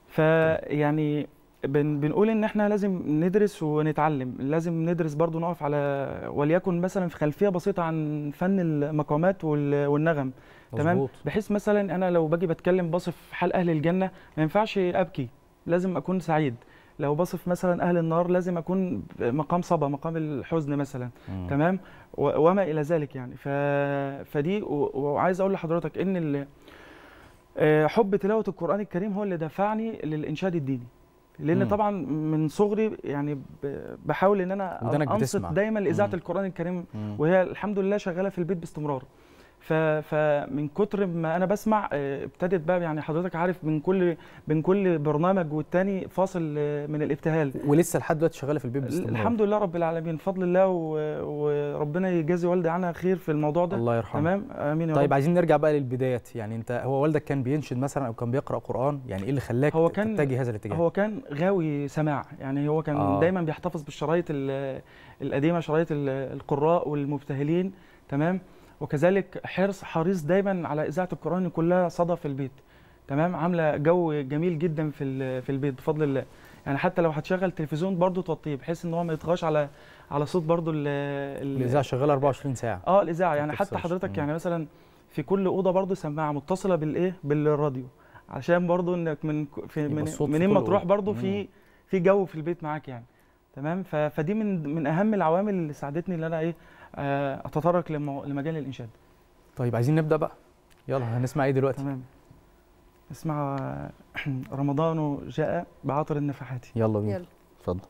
فيعني بن بنقول ان احنا لازم ندرس ونتعلم لازم ندرس برضو نقف على وليكن مثلا في خلفيه بسيطه عن فن المقامات وال- والنغم تمام مظبوط. بحيث مثلا انا لو باجي بتكلم بصف حال اهل الجنه ما ينفعش ابكي لازم اكون سعيد لو بصف مثلا اهل النار لازم اكون مقام صبا مقام الحزن مثلا مم. تمام و- وما الى ذلك يعني ف... فدي و... وعايز اقول لحضرتك ان ال... آه، حب تلاوه القران الكريم هو اللي دفعني للانشاد الديني لان مم. طبعا من صغري يعني ب- بحاول ان انا ودانك انصت بتسمع. دايما لاذاعه مم. القران الكريم مم. وهي الحمد لله شغاله في البيت باستمرار ف... فمن كتر ما انا بسمع آه، ابتدت بقى يعني حضرتك عارف من كل من كل برنامج والتاني فاصل آه، من الابتهال ولسه لحد دلوقتي شغاله في البيت باستمرار الحمد لله رب العالمين بفضل الله و... وربنا يجازي والدي عنها خير في الموضوع ده الله يرحمه تمام امين يا طيب رب عايزين نرجع بقى للبدايات يعني انت هو والدك كان بينشد مثلا او كان بيقرا قران يعني ايه اللي خلاك هو كان تتجه هذا الاتجاه هو كان غاوي سماع يعني هو كان آه. آه. دايما بيحتفظ بالشرايط ال- القديمه شرايط ال- القراء والمبتهلين تمام وكذلك حرص حريص دايما على اذاعه القران كلها صدى في البيت تمام عامله جو جميل جدا في ال- في البيت بفضل الله يعني حتى لو هتشغل تلفزيون برضه توطيه بحيث ان هو ما يطغاش على على صوت برضه ال- ال- الاذاعه شغاله 24 ساعه اه الاذاعه يعني ما حتى بتفصلش. حضرتك مم. يعني مثلا في كل اوضه برضه سماعه متصله بالايه بالراديو عشان برضه انك من ك- في يبقى من الصوت في منين كل ما تروح أوضة. برضه مم. في في جو في البيت معاك يعني تمام ف- فدي من من اهم العوامل اللي ساعدتني ان انا ايه آه، اتطرق لمو- لمجال الانشاد طيب عايزين نبدا بقى يلا هنسمع ايه دلوقتي تمام اسمع آه، رمضان جاء بعطر النفحات يلا بينا يلا. اتفضل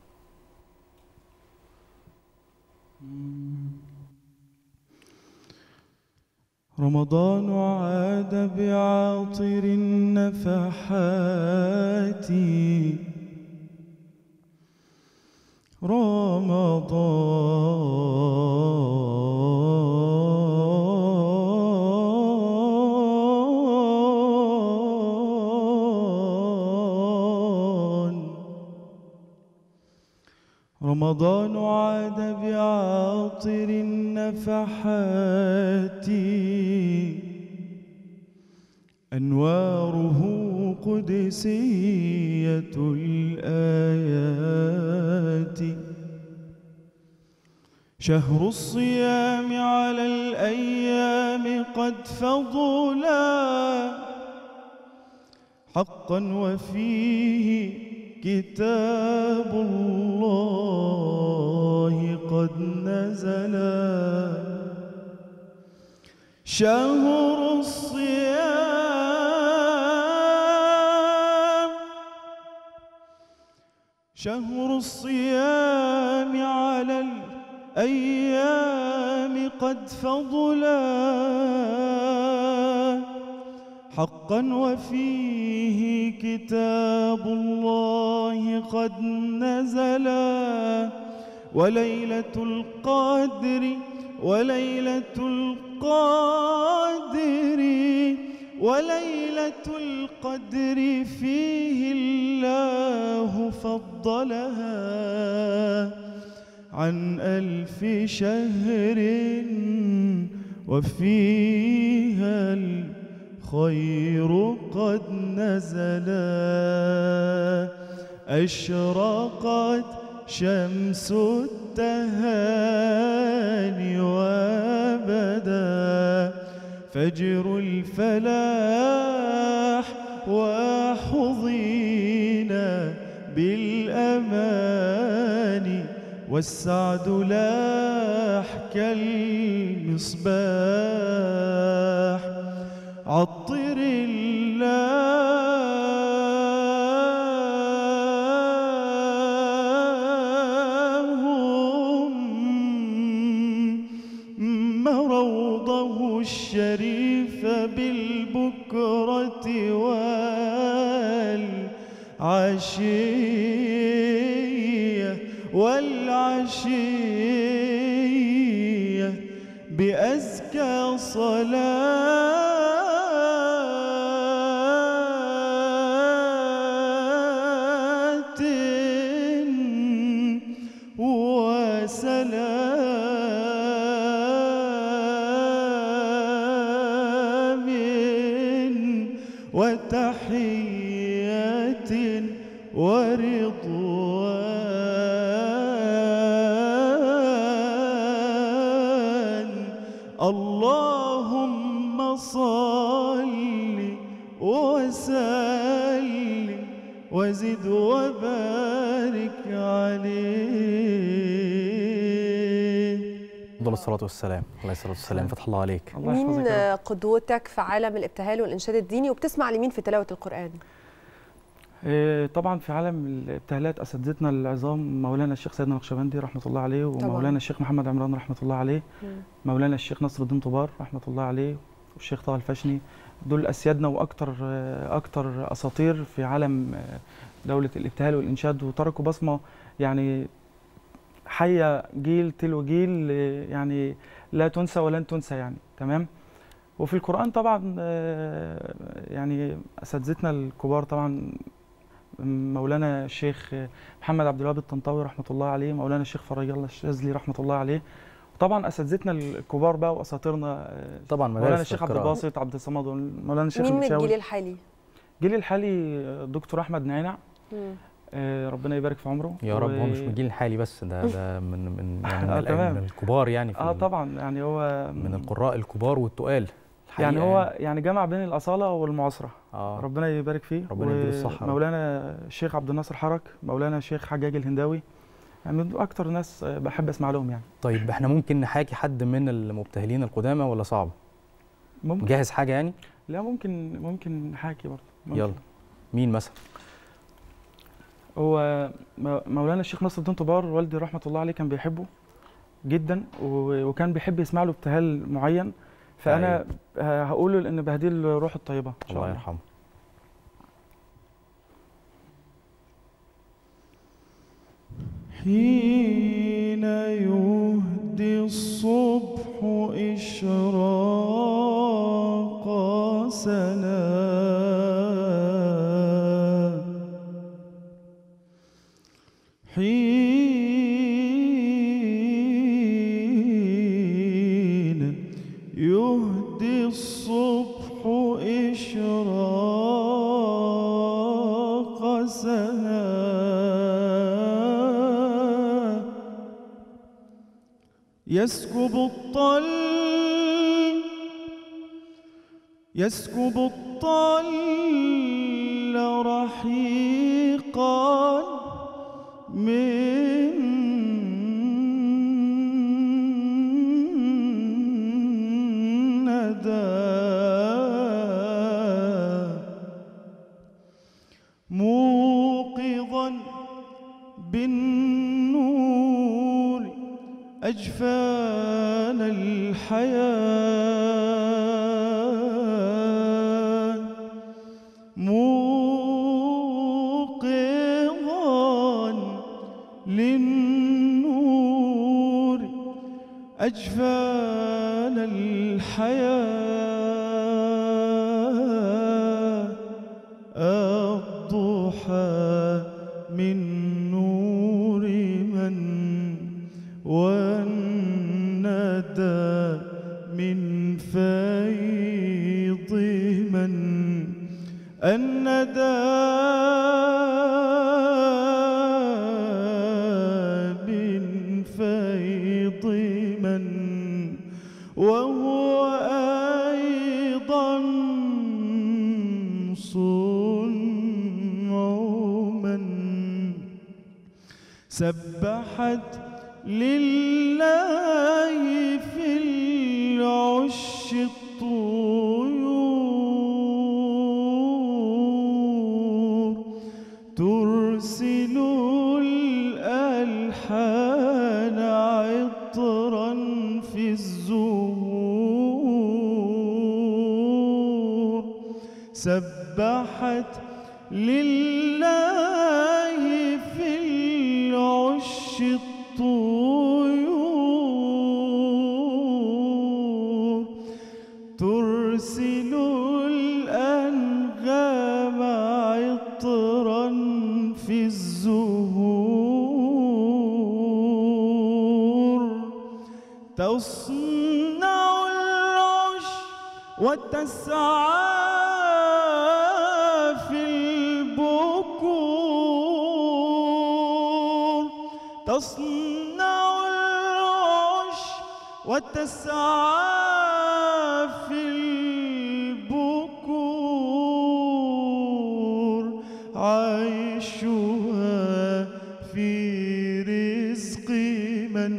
رمضان عاد بعاطر النفحات رمضان رمضان عاد بعاطر النفحات أنواره قدسية الآيات شهر الصيام على الأيام قد فضلا حقا وفيه كتاب الله قد نزلا شهر الصيام شهر الصيام على الأيام قد فضلا حقا وفيه كتاب الله قد نزلا وليلة القدر وليلة القدر وليلة القدر فيه الله فضلها عن ألف شهر وفيها الخير قد نزلا أشرقت شمس التهاني وبدا فجر الفلاح وحظينا بالأمان والسعد لاح كالمصباح عطر اللهم روضه الشريف بالبكرة والعشية والعشية بأزكى صلاة وسلام وتحية ورضوان اللهم صل وسلم وزد وبارك عليه افضل الصلاه والسلام عليه الصلاه والسلام فتح الله عليك مين قدوتك في عالم الابتهال والانشاد الديني وبتسمع لمين في تلاوه القران إيه، طبعا في عالم الابتهالات اساتذتنا العظام مولانا الشيخ سيدنا النقشبندي رحمه الله عليه ومولانا الشيخ محمد عمران رحمه الله عليه مولانا الشيخ نصر الدين طبار رحمه الله عليه والشيخ طه الفشني دول اسيادنا واكتر اكتر اساطير في عالم دوله الابتهال والانشاد وتركوا بصمه يعني حيه جيل تلو جيل يعني لا تنسى ولن تنسى يعني تمام وفي القران طبعا آه، يعني اساتذتنا الكبار طبعا مولانا الشيخ محمد عبد الوهاب الطنطاوي رحمه الله عليه مولانا الشيخ فرج الله الشاذلي رحمه الله عليه وطبعا اساتذتنا الكبار بقى واساطيرنا طبعا مولانا مدارس الشيخ عبد القراءة. الباسط عبد الصمد مولانا الشيخ مين من المشاوي الجيل الحالي الجيل الحالي دكتور احمد نعنع مم. آه، ربنا يبارك في عمره يا رب هو و- مش من الجيل الحالي بس ده ده من من يعني من, آه، ال- تمام. من الكبار يعني في اه ال- طبعا يعني هو من القراء الكبار والتقال يعني الحقيقة هو يعني جمع بين الاصاله والمعاصره آه. ربنا يبارك فيه ربنا يديله الصحة يا رب. مولانا الشيخ عبد الناصر حرك مولانا الشيخ حجاج الهنداوي يعني من اكتر ناس آه، بحب اسمع لهم يعني طيب احنا ممكن نحاكي حد من المبتهلين القدامى ولا صعب؟ ممكن جاهز حاجه يعني؟ لا ممكن ممكن نحاكي برضه ممكن. يلا مين مثلا؟ هو م- مولانا الشيخ نصر الدين طبار والدي رحمه الله عليه كان بيحبه جدا و- وكان بيحب يسمع له ابتهال معين فانا ه- هقوله لان بهديل روح الطيبه ان شاء الله الله يرحمه حين يهدي الصبح إشراق سنا حين يهدي الصبح إشراق سنا يسكب الطل يسكب الطل رحيقا من ندى موقظا بالنور أجفان الحياة موقظا للنور أجفان الحياة الضحى من نور من والندى من فيض من الندى من فيض من وهو أيضا صنع من سبحت لله في العش الطيور ترسل الألحان عطرا في الزهور سبحت لله في العش الطيور ترسل الأنغام عطرا في تصنع العش وتسعى في البكور تصنع العش وتسعى في البكور عيشها في رزق من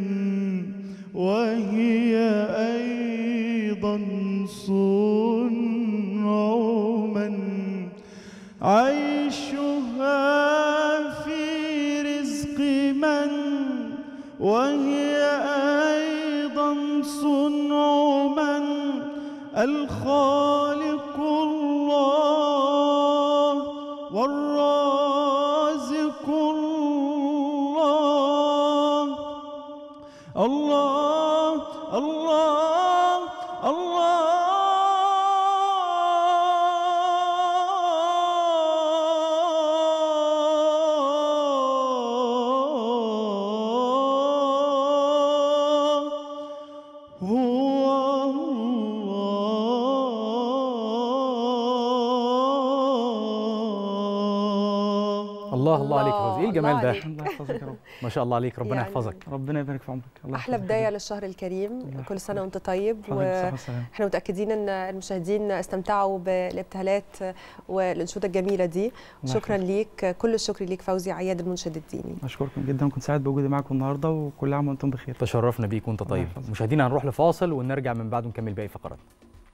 وهي أيضا صنع من عيشها في رزق من وهي أيضا صنع من الخالق الله والرازق الله الله الله الله هو الله الله عليك يا فوزي ايه الجمال ده الله يحفظك يا رب ما شاء الله عليك ربنا يعني يحفظك ربنا يبارك في عمرك الله احلى يحفظك. بدايه للشهر الكريم كل سنه وانت طيب حضرتك بالصحة والسلامة. واحنا متاكدين ان المشاهدين استمتعوا بالابتهالات والانشوده الجميله دي الله شكرا ليك كل الشكر ليك فوزي عياد المنشد الديني اشكركم جدا كنت سعيد بوجودي معاكم النهارده وكل عام وانتم بخير تشرفنا بيك وانت طيب مشاهدينا هنروح لفاصل ونرجع من بعده نكمل باقي فقراتنا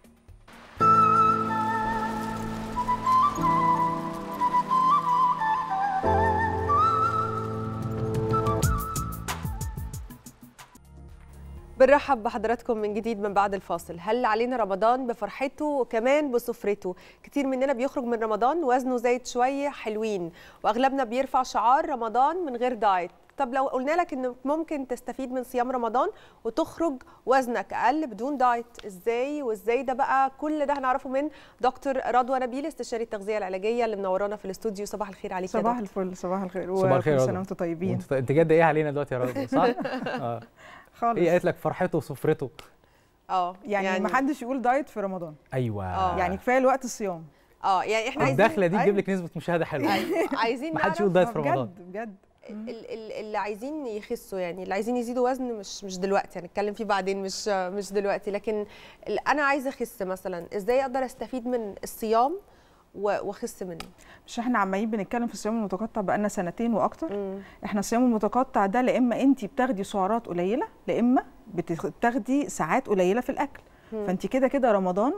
بنرحب بحضراتكم من جديد من بعد الفاصل هل علينا رمضان بفرحته وكمان بسفرته كتير مننا بيخرج من رمضان وزنه زايد شويه حلوين واغلبنا بيرفع شعار رمضان من غير دايت طب لو قلنا لك انك ممكن تستفيد من صيام رمضان وتخرج وزنك اقل بدون دايت ازاي وازاي ده بقى كل ده هنعرفه من دكتور رضوى نبيل استشاري التغذيه العلاجيه اللي منورانا في الاستوديو صباح الخير عليك يا صباح دكتور. الفل صباح الخير صباح الخير يا وكل سنه رضوى. وانتم طيبين وانت انت جد ايه علينا دلوقتي يا رضوى صح؟ اه خالص هي قالت لك فرحته وسفرته اه يعني, يعني ما حدش يقول دايت في رمضان ايوه يعني كفايه الوقت الصيام اه يعني احنا عايزين الدخله دي تجيب لك نسبه مشاهده حلوه عايزين ما حدش نعرف- يقول دايت في بجد رمضان بجد ال- ال- اللي عايزين يخسوا يعني اللي عايزين يزيدوا وزن مش مش دلوقتي هنتكلم فيه بعدين مش مش دلوقتي لكن ال- انا عايزه اخس مثلا ازاي اقدر استفيد من الصيام و- واخس منه مش احنا عمالين بنتكلم في الصيام المتقطع بقالنا سنتين واكتر احنا الصيام المتقطع ده لا اما انت بتاخدي سعرات قليله لا اما بتخ- بتاخدي ساعات قليله في الاكل مم. فانت كده كده رمضان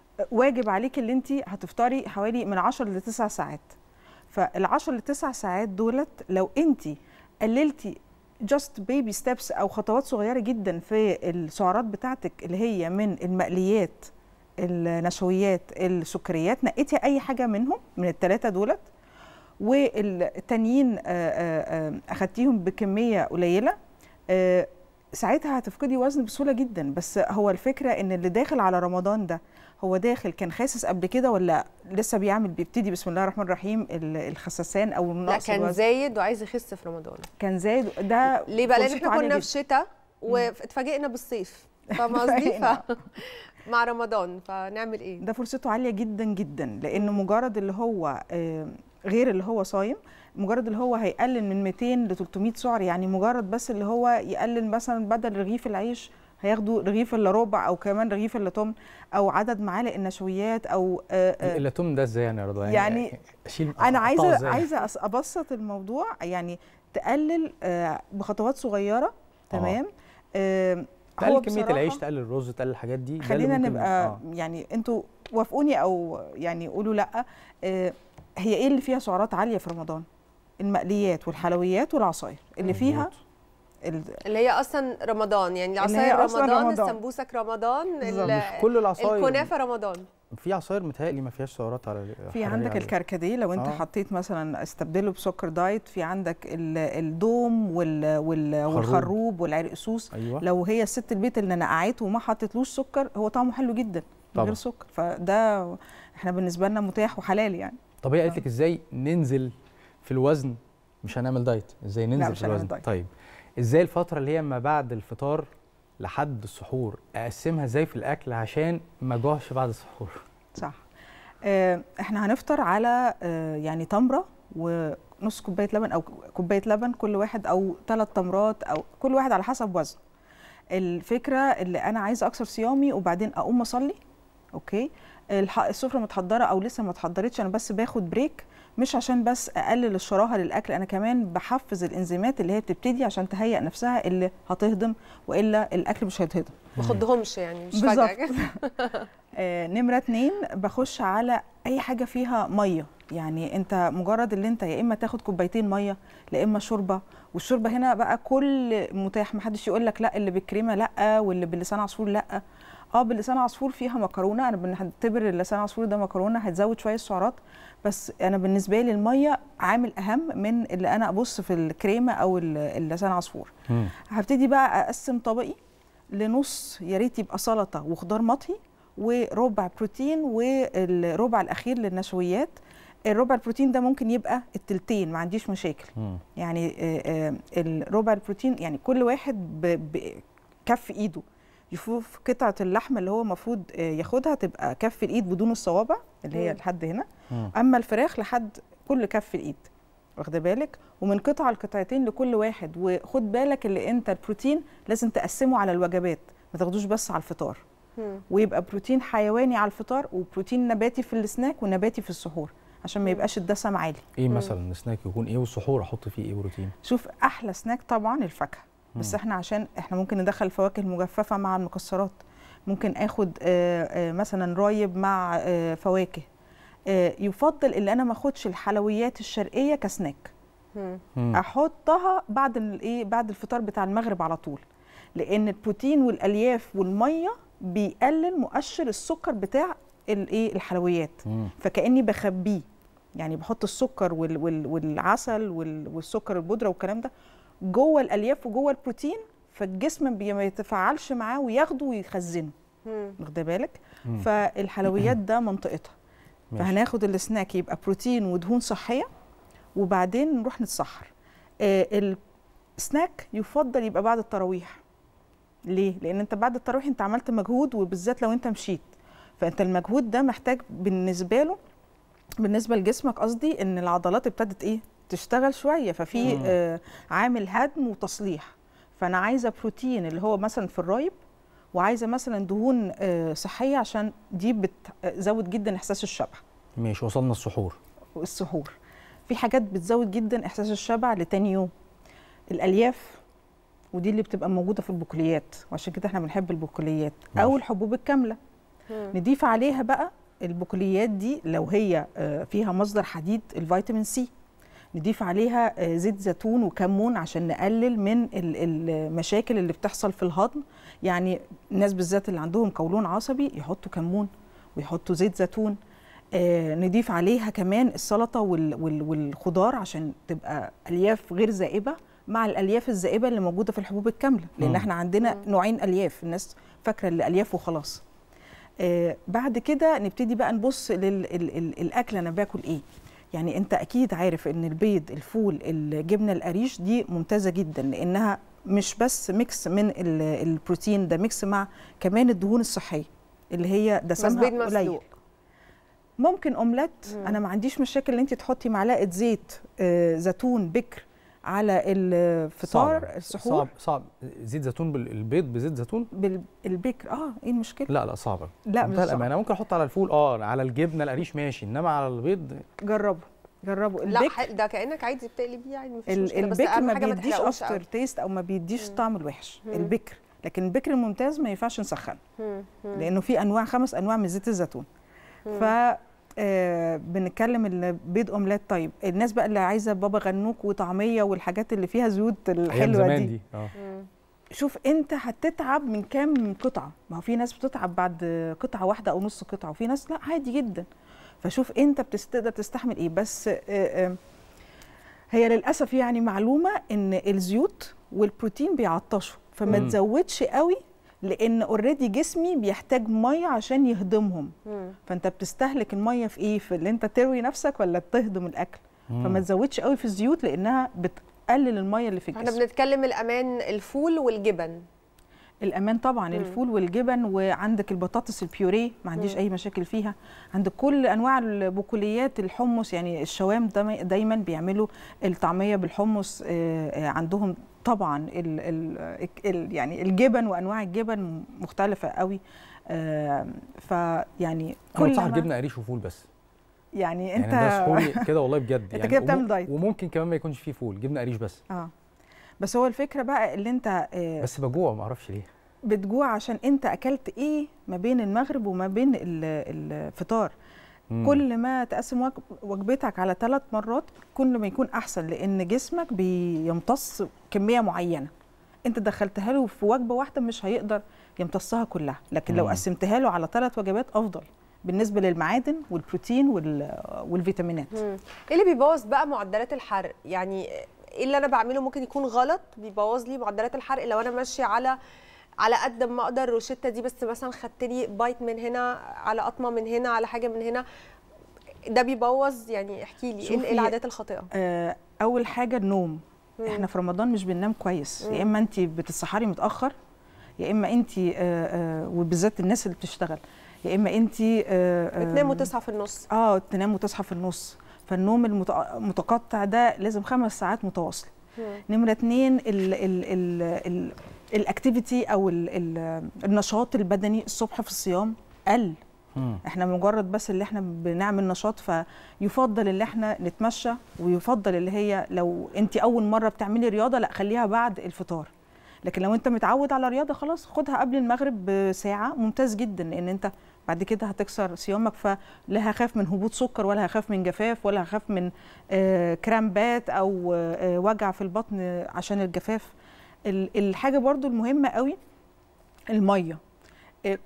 واجب عليك اللي انت هتفطري حوالي من 10 ل 9 ساعات فال10 ل 9 ساعات دولت لو انت قللتي جاست بيبي ستيبس او خطوات صغيره جدا في السعرات بتاعتك اللي هي من المقليات النشويات السكريات نقيتي اي حاجه منهم من الثلاثه دولت والتانيين آه، آه، آه، اخدتيهم بكميه قليله آه، ساعتها هتفقدي وزن بسهوله جدا بس هو الفكره ان اللي داخل على رمضان ده هو داخل كان خاسس قبل كده ولا لسه بيعمل بيبتدي بسم الله الرحمن الرحيم ال- الخسسان او لا نقص كان الوزن زايد وعايز يخس في رمضان كان زايد ده ليه بقى لان فرصته احنا عالية كنا جداً. في شتاء واتفاجئنا بالصيف فاهمه قصدي ف... مع رمضان فنعمل ايه ده فرصته عاليه جدا جدا لانه مجرد اللي هو آه، غير اللي هو صايم مجرد اللي هو هيقلل من 200 ل 300 سعر يعني مجرد بس اللي هو يقلل مثلا بدل رغيف العيش هياخدوا رغيف الا ربع او كمان رغيف الا تمن او عدد معالق النشويات او آه، آه، اللاتوم ده ازاي يعني يا رضوى يعني اشيل انا أقطعه عايزه إزاي؟ عايزه أس- ابسط الموضوع يعني تقلل آه، بخطوات صغيره تمام آه، تقلل هو كميه بصراحة- العيش تقلل الرز تقلل الحاجات دي ده اللي خلينا ممكن- نبقى آه. يعني انتوا وافقوني او يعني قولوا لا آه، هي ايه اللي فيها سعرات عاليه في رمضان المقليات والحلويات والعصاير اللي فيها ال- اللي هي اصلا رمضان يعني اللي هي العصاير أصلاً رمضان, رمضان. السمبوسك رمضان بالظبط. ال- مش كل العصاير. الكنافه رمضان في عصاير متهيألي ما فيهاش سعرات على في حرارية عندك عالية. الكركديه لو انت آه. حطيت مثلا استبدله بسكر دايت في عندك ال- الدوم وال وال والخروب والعرقسوس أيوة. لو هي الست البيت اللي نقعته وما حطيتلوش سكر هو طعمه حلو جدا من طبعا. غير سكر فده احنا بالنسبه لنا متاح وحلال يعني طب هي قالت لك ازاي ننزل في الوزن مش هنعمل دايت ازاي ننزل مش في هنعمل الوزن دايت. طيب ازاي الفتره اللي هي ما بعد الفطار لحد السحور اقسمها ازاي في الاكل عشان ما اجوعش بعد السحور صح آه، احنا هنفطر على آه، يعني تمره ونص كوبايه لبن او كوبايه لبن كل واحد او ثلاث تمرات او كل واحد على حسب وزنه الفكره اللي انا عايزه اكسر صيامي وبعدين اقوم اصلي اوكي الح- السفره متحضره او لسه ما اتحضرتش انا بس باخد بريك مش عشان بس اقلل الشراهه للاكل انا كمان بحفز الانزيمات اللي هي بتبتدي عشان تهيئ نفسها اللي هتهضم والا الاكل مش هيتهضم ما خدهمش يعني مش بالظبط. فجأة آه، نمرة اتنين بخش على أي حاجة فيها مية يعني أنت مجرد اللي أنت يا إما تاخد كوبايتين مية لا إما شوربة والشوربة هنا بقى كل متاح محدش يقول لك لا اللي بالكريمة لا واللي باللسان عصفور لا اه باللسان عصفور فيها مكرونه انا بنعتبر اللسان عصفور ده مكرونه هتزود شويه السعرات بس انا بالنسبه لي الميه عامل اهم من اللي انا ابص في الكريمه او ال- اللسان عصفور هبتدي بقى اقسم طبقي لنص يا ريت يبقى سلطه وخضار مطهي وربع بروتين والربع الاخير للنشويات الربع البروتين ده ممكن يبقى التلتين ما عنديش مشاكل يعني آه، آه، الربع البروتين يعني كل واحد ب- بكف ايده يشوف قطعه اللحم اللي هو المفروض آه، ياخدها تبقى كف الايد بدون الصوابع اللي هي مم. لحد هنا مم. اما الفراخ لحد كل كف الايد واخده بالك ومن قطعه لقطعتين لكل واحد وخد بالك اللي انت البروتين لازم تقسمه على الوجبات ما تاخدوش بس على الفطار ويبقى بروتين حيواني على الفطار وبروتين نباتي في السناك ونباتي في السحور عشان ما يبقاش الدسم عالي ايه مثلا سناك يكون ايه والسحور احط فيه ايه بروتين شوف احلى سناك طبعا الفاكهه بس مم. احنا عشان احنا ممكن ندخل الفواكه المجففه مع المكسرات ممكن اخد آه، آه، مثلا رايب مع آه، فواكه آه، يفضل ان انا ما اخدش الحلويات الشرقيه كسناك احطها بعد الايه بعد الفطار بتاع المغرب على طول لان البروتين والالياف والميه بيقلل مؤشر السكر بتاع الايه الحلويات فكاني بخبيه يعني بحط السكر وال وال والعسل وال والسكر البودره والكلام ده جوه الالياف وجوه البروتين فالجسم بي- ما يتفاعلش معاه وياخده ويخزنه واخده بالك مم. فالحلويات ده منطقتها ماشي. فهناخد السناك يبقى بروتين ودهون صحيه وبعدين نروح نتسحر آه السناك يفضل يبقى بعد التراويح ليه لان انت بعد التراويح انت عملت مجهود وبالذات لو انت مشيت فانت المجهود ده محتاج بالنسبه له بالنسبه لجسمك قصدي ان العضلات ابتدت ايه تشتغل شويه ففي مم. آه عامل هدم وتصليح فانا عايزه بروتين اللي هو مثلا في الرايب وعايزه مثلا دهون آه صحيه عشان دي بتزود جدا احساس الشبع ماشي وصلنا السحور والسحور في حاجات بتزود جدا احساس الشبع لتاني يوم الالياف ودي اللي بتبقى موجوده في البقوليات وعشان كده احنا بنحب البقوليات او الحبوب الكامله نضيف عليها بقى البقوليات دي لو هي آه، فيها مصدر حديد الفيتامين سي نضيف عليها آه، زيت زيتون وكمون عشان نقلل من ال- المشاكل اللي بتحصل في الهضم يعني الناس بالذات اللي عندهم قولون عصبي يحطوا كمون ويحطوا زيت زيتون آه، نضيف عليها كمان السلطه وال- وال- والخضار عشان تبقى الياف غير ذائبه مع الالياف الذائبه اللي موجوده في الحبوب الكامله لان مم. احنا عندنا نوعين الياف الناس فاكره الالياف وخلاص آه بعد كده نبتدي بقى نبص للاكل انا باكل ايه يعني انت اكيد عارف ان البيض الفول الجبنه القريش دي ممتازه جدا لانها مش بس ميكس من ال- البروتين ده ميكس مع كمان الدهون الصحيه اللي هي بس دسمها بيض قليل مسلوق ممكن اومليت مم. انا ما عنديش مشاكل ان انت تحطي معلقه زيت آه، زيتون بكر على الفطار صعب. السحور صعب صعب زيت زيتون بالبيض بزيت زيتون بالبكر اه ايه المشكله لا لا صعبه لا، مش منتهى صعب. الامانه ممكن احط على الفول اه على الجبنه القريش ماشي انما على البيض جربوا جربوا لا البكر ح- ده كانك عايز بتقلي بيه يعني مفيش ال- مشكله بس البكر اهم ما حاجه ما بيديش تحرقوش افتر قوي تيست او ما بيديش طعم الوحش مم. البكر لكن البكر الممتاز ما ينفعش نسخنه مم. مم. لانه في انواع خمس انواع من زيت الزيتون مم. ف آه بنتكلم البيض اومليت طيب الناس بقى اللي عايزه بابا غنوج وطعميه والحاجات اللي فيها زيوت ايام الحلوه زمان دي, دي اه شوف انت هتتعب من كام قطعه ما هو في ناس بتتعب بعد قطعه واحده او نص قطعه وفي ناس لا عادي جدا فشوف انت بتقدر تستحمل ايه بس آه، آه، هي للاسف يعني معلومه ان الزيوت والبروتين بيعطشوا فما مم. تزودش قوي لان اوريدي جسمي بيحتاج ميه عشان يهضمهم مم. فانت بتستهلك الميه في ايه في اللي انت تروي نفسك ولا تهضم الاكل مم. فما تزودش قوي في الزيوت لانها بتقلل الميه اللي في احنا الجسم بنتكلم الامان الفول والجبن الامان طبعا مم. الفول والجبن وعندك البطاطس البيوريه ما عنديش مم. اي مشاكل فيها عندك كل انواع البقوليات الحمص يعني الشوام دايما- دايما بيعملوا الطعميه بالحمص آه، آه، عندهم طبعا ال ال ال يعني الجبن وانواع الجبن مختلفه قوي آه، فيعني انا بنصحك ما- جبنه قريش وفول بس يعني يعني انت ده سحوري كده والله بجد انت يعني كده وم- بتعمل دايت. وممكن كمان ما يكونش فيه فول جبنه قريش بس اه بس هو الفكره بقى اللي انت آه، بس بجوع ما اعرفش ليه بتجوع عشان انت اكلت ايه ما بين المغرب وما بين ال- الفطار مم. كل ما تقسم وج- وجبتك على ثلاث مرات كل ما يكون احسن لان جسمك بيمتص كميه معينه انت دخلتها له في وجبه واحده مش هيقدر يمتصها كلها لكن لو مم. قسمتها له على ثلاث وجبات افضل بالنسبه للمعادن والبروتين وال- والفيتامينات مم. ايه اللي بيبوظ بقى معدلات الحرق يعني ايه اللي انا بعمله ممكن يكون غلط بيبوظ لي معدلات الحرق لو انا ماشيه على على قد ما اقدر الروشته دي بس مثلا خدت لي بايت من هنا على قطمه من هنا على حاجه من هنا ده بيبوظ يعني احكي لي ايه شوفي، إيه العادات الخاطئه آه، اول حاجه النوم مم. احنا في رمضان مش بننام كويس مم. يا اما انت بتتسحري متاخر يا اما انت وبالذات الناس اللي بتشتغل يا اما انت بتنام وتصحى في النص اه تنام وتصحى في النص فالنوم المت- المتقطع ده لازم خمس ساعات متواصله نمره اتنين ال ال ال ال الاكتيفيتي او ال ال النشاط البدني الصبح في الصيام قل احنا مجرد بس اللي احنا بنعمل نشاط فيفضل اللي احنا نتمشى ويفضل اللي هي لو انت اول مره بتعملي رياضه لا خليها بعد الفطار لكن لو انت متعود على رياضه خلاص خدها قبل المغرب بساعه ممتاز جدا لان انت بعد كده هتكسر صيامك فلا هخاف من هبوط سكر ولا هخاف من جفاف ولا هخاف من آه، كرامبات او آه، وجع في البطن عشان الجفاف ال- الحاجه برضو المهمه قوي الميه آه،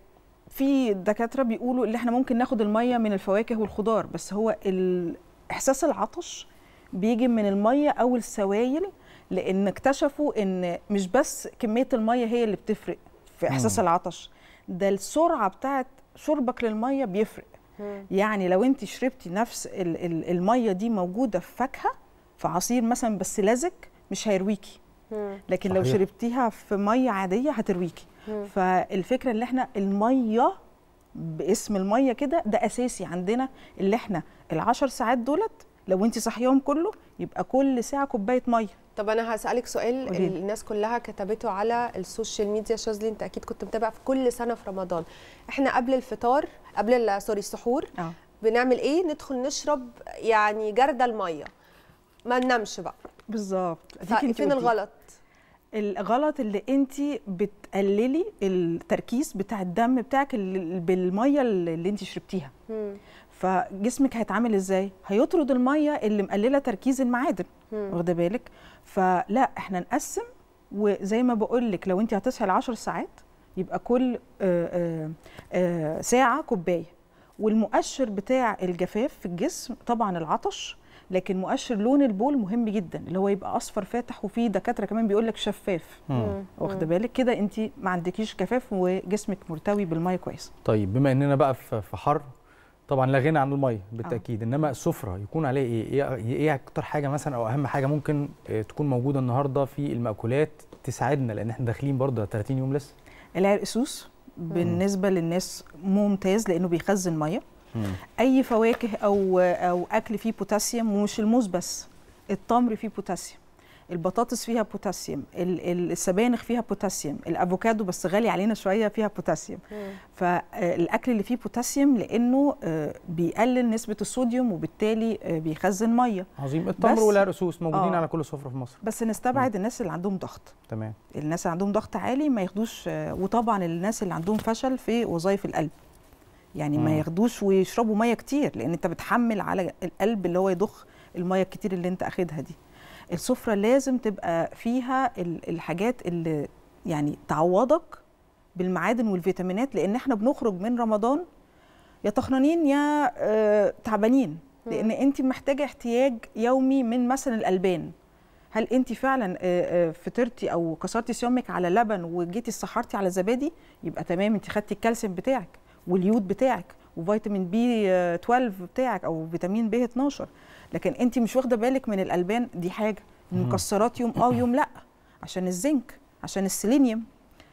في دكاتره بيقولوا ان احنا ممكن ناخد الميه من الفواكه والخضار بس هو ال- احساس العطش بيجي من الميه او السوائل لان اكتشفوا ان مش بس كميه الميه هي اللي بتفرق في احساس مم. العطش ده السرعه بتاعت شربك للميه بيفرق يعني لو انت شربتي نفس ال- ال- الميه دي موجوده في فاكهه في عصير مثلا بس لزج مش هيرويكي لكن لو صحيح. شربتيها في ميه عاديه هترويكي مم. فالفكره اللي احنا الميه باسم الميه كده ده اساسي عندنا اللي احنا العشر ساعات دولت لو انت صحيهم كله يبقى كل ساعه كوبايه ميه طب انا هسالك سؤال قوليلي. الناس كلها كتبته على السوشيال ميديا شاذلي انت اكيد كنت متابع في كل سنه في رمضان احنا قبل الفطار قبل ال- سوري السحور اه بنعمل ايه ندخل نشرب يعني جردل الميه ما ننامش بقى بالظبط ف- فين قلتيه. الغلط الغلط اللي انت بتقللي التركيز بتاع الدم بتاعك اللي- بالميه اللي انت شربتيها مم. فجسمك هيتعامل ازاي هيطرد الميه اللي مقلله تركيز المعادن مم. واخده بالك فلا احنا نقسم وزي ما بقول لك لو انت هتصحي ل 10 ساعات يبقى كل آه، آه، آه، ساعه كوبايه والمؤشر بتاع الجفاف في الجسم طبعا العطش لكن مؤشر لون البول مهم جدا اللي هو يبقى اصفر فاتح وفي دكاتره كمان بيقول لك شفاف مم. واخده بالك كده انت ما عندكيش جفاف وجسمك مرتوي بالميه كويس طيب بما اننا بقى في في حر طبعا لا غنى عن الميه بالتاكيد انما السفره يكون عليه ايه ايه ايه اكتر حاجه مثلا او اهم حاجه ممكن آه، تكون موجوده النهارده في المأكولات تساعدنا لان احنا داخلين برضه 30 يوم لسه العرقسوس بالنسبه للناس ممتاز لانه بيخزن ميه مم. اي فواكه او او اكل فيه بوتاسيوم ومش الموز بس التمر فيه بوتاسيوم البطاطس فيها بوتاسيوم ال- ال- السبانخ فيها بوتاسيوم الافوكادو بس غالي علينا شويه فيها بوتاسيوم فالاكل اللي فيه بوتاسيوم لانه آه، بيقلل نسبه الصوديوم وبالتالي آه، بيخزن ميه عظيم التمر بس- والعرقسوس موجودين آه. على كل سفره في مصر بس نستبعد الناس اللي عندهم ضغط تمام الناس اللي عندهم ضغط عالي ما ياخدوش آه، وطبعا الناس اللي عندهم فشل في وظائف القلب يعني ما مم. ياخدوش ويشربوا ميه كتير لان انت بتحمل على القلب اللي هو يضخ الميه الكتير اللي انت اخدها دي السفره لازم تبقى فيها ال- الحاجات اللي يعني تعوضك بالمعادن والفيتامينات لان احنا بنخرج من رمضان يا تخنانين يا آه، تعبانين لان انت محتاجه احتياج يومي من مثلا الالبان هل انت فعلا آه، آه، فطرتي او كسرتي صيامك على لبن وجيتي سحرتي على زبادي يبقى تمام انت خدتي الكالسيوم بتاعك واليود بتاعك وفيتامين بي آه، 12 بتاعك او فيتامين بي 12 لكن انت مش واخده بالك من الالبان دي حاجه المكسرات يوم اه ويوم لا عشان الزنك عشان السيلينيوم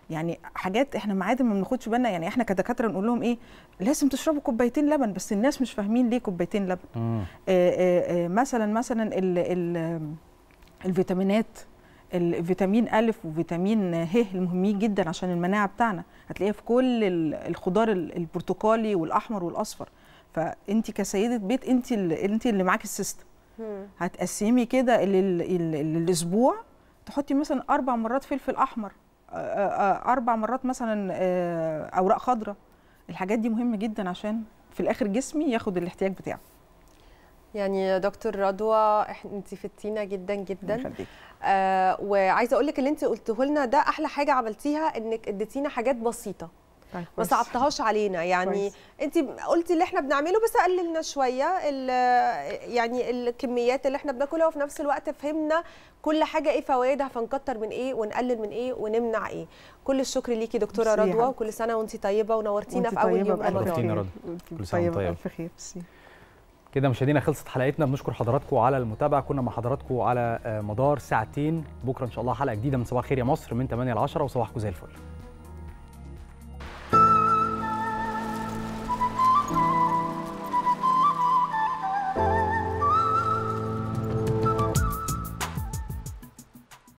يعني حاجات احنا معادن ما بناخدش بالنا يعني احنا كدكاتره نقول لهم ايه لازم تشربوا كوبايتين لبن بس الناس مش فاهمين ليه كوبايتين لبن مم. آه، آه، آه، مثلا مثلا ال ال الفيتامينات الفيتامين أ وفيتامين ه المهمين جدا عشان المناعة بتاعنا هتلاقيها في كل ال- الخضار ال- البرتقالي والأحمر والأصفر فأنت كسيدة بيت أنت اللي أنت اللي معاكي السيستم هتقسمي كده ال- ال- ال- ال- الأسبوع تحطي مثلا أربع مرات فلفل أحمر آه، آه، أربع مرات مثلا آه، أوراق خضراء الحاجات دي مهمة جدا عشان في الآخر جسمي ياخد الاحتياج بتاعه يعني يا دكتور رضوى إح- انت فتينا جدا جدا يخليك. آه وعايزه اقول لك اللي انت قلته لنا ده احلى حاجه عملتيها انك اديتينا حاجات بسيطه طيب ما كويس. صعبتهاش علينا يعني كويس. انت قلتي اللي احنا بنعمله بس قللنا شويه ال- يعني الكميات اللي احنا بناكلها وفي نفس الوقت فهمنا كل حاجه ايه فوائدها فنكتر من ايه ونقلل من ايه ونمنع ايه كل الشكر ليكي دكتوره ميرسي يا رضوى حبيبتي. وكل سنه وانت طيبه ونورتينا وانت في اول طيبة يوم بألف رمضان نورتينا خير. رضوى. وانت كل سنة وانت طيبة طيبة. بألف خير ميرسي. كده مشاهدينا خلصت حلقتنا بنشكر حضراتكم على المتابعه كنا مع حضراتكم على آه، مدار ساعتين بكره ان شاء الله حلقه جديده من صباح خير يا مصر من 8 ل 10 وصباحكم زي الفل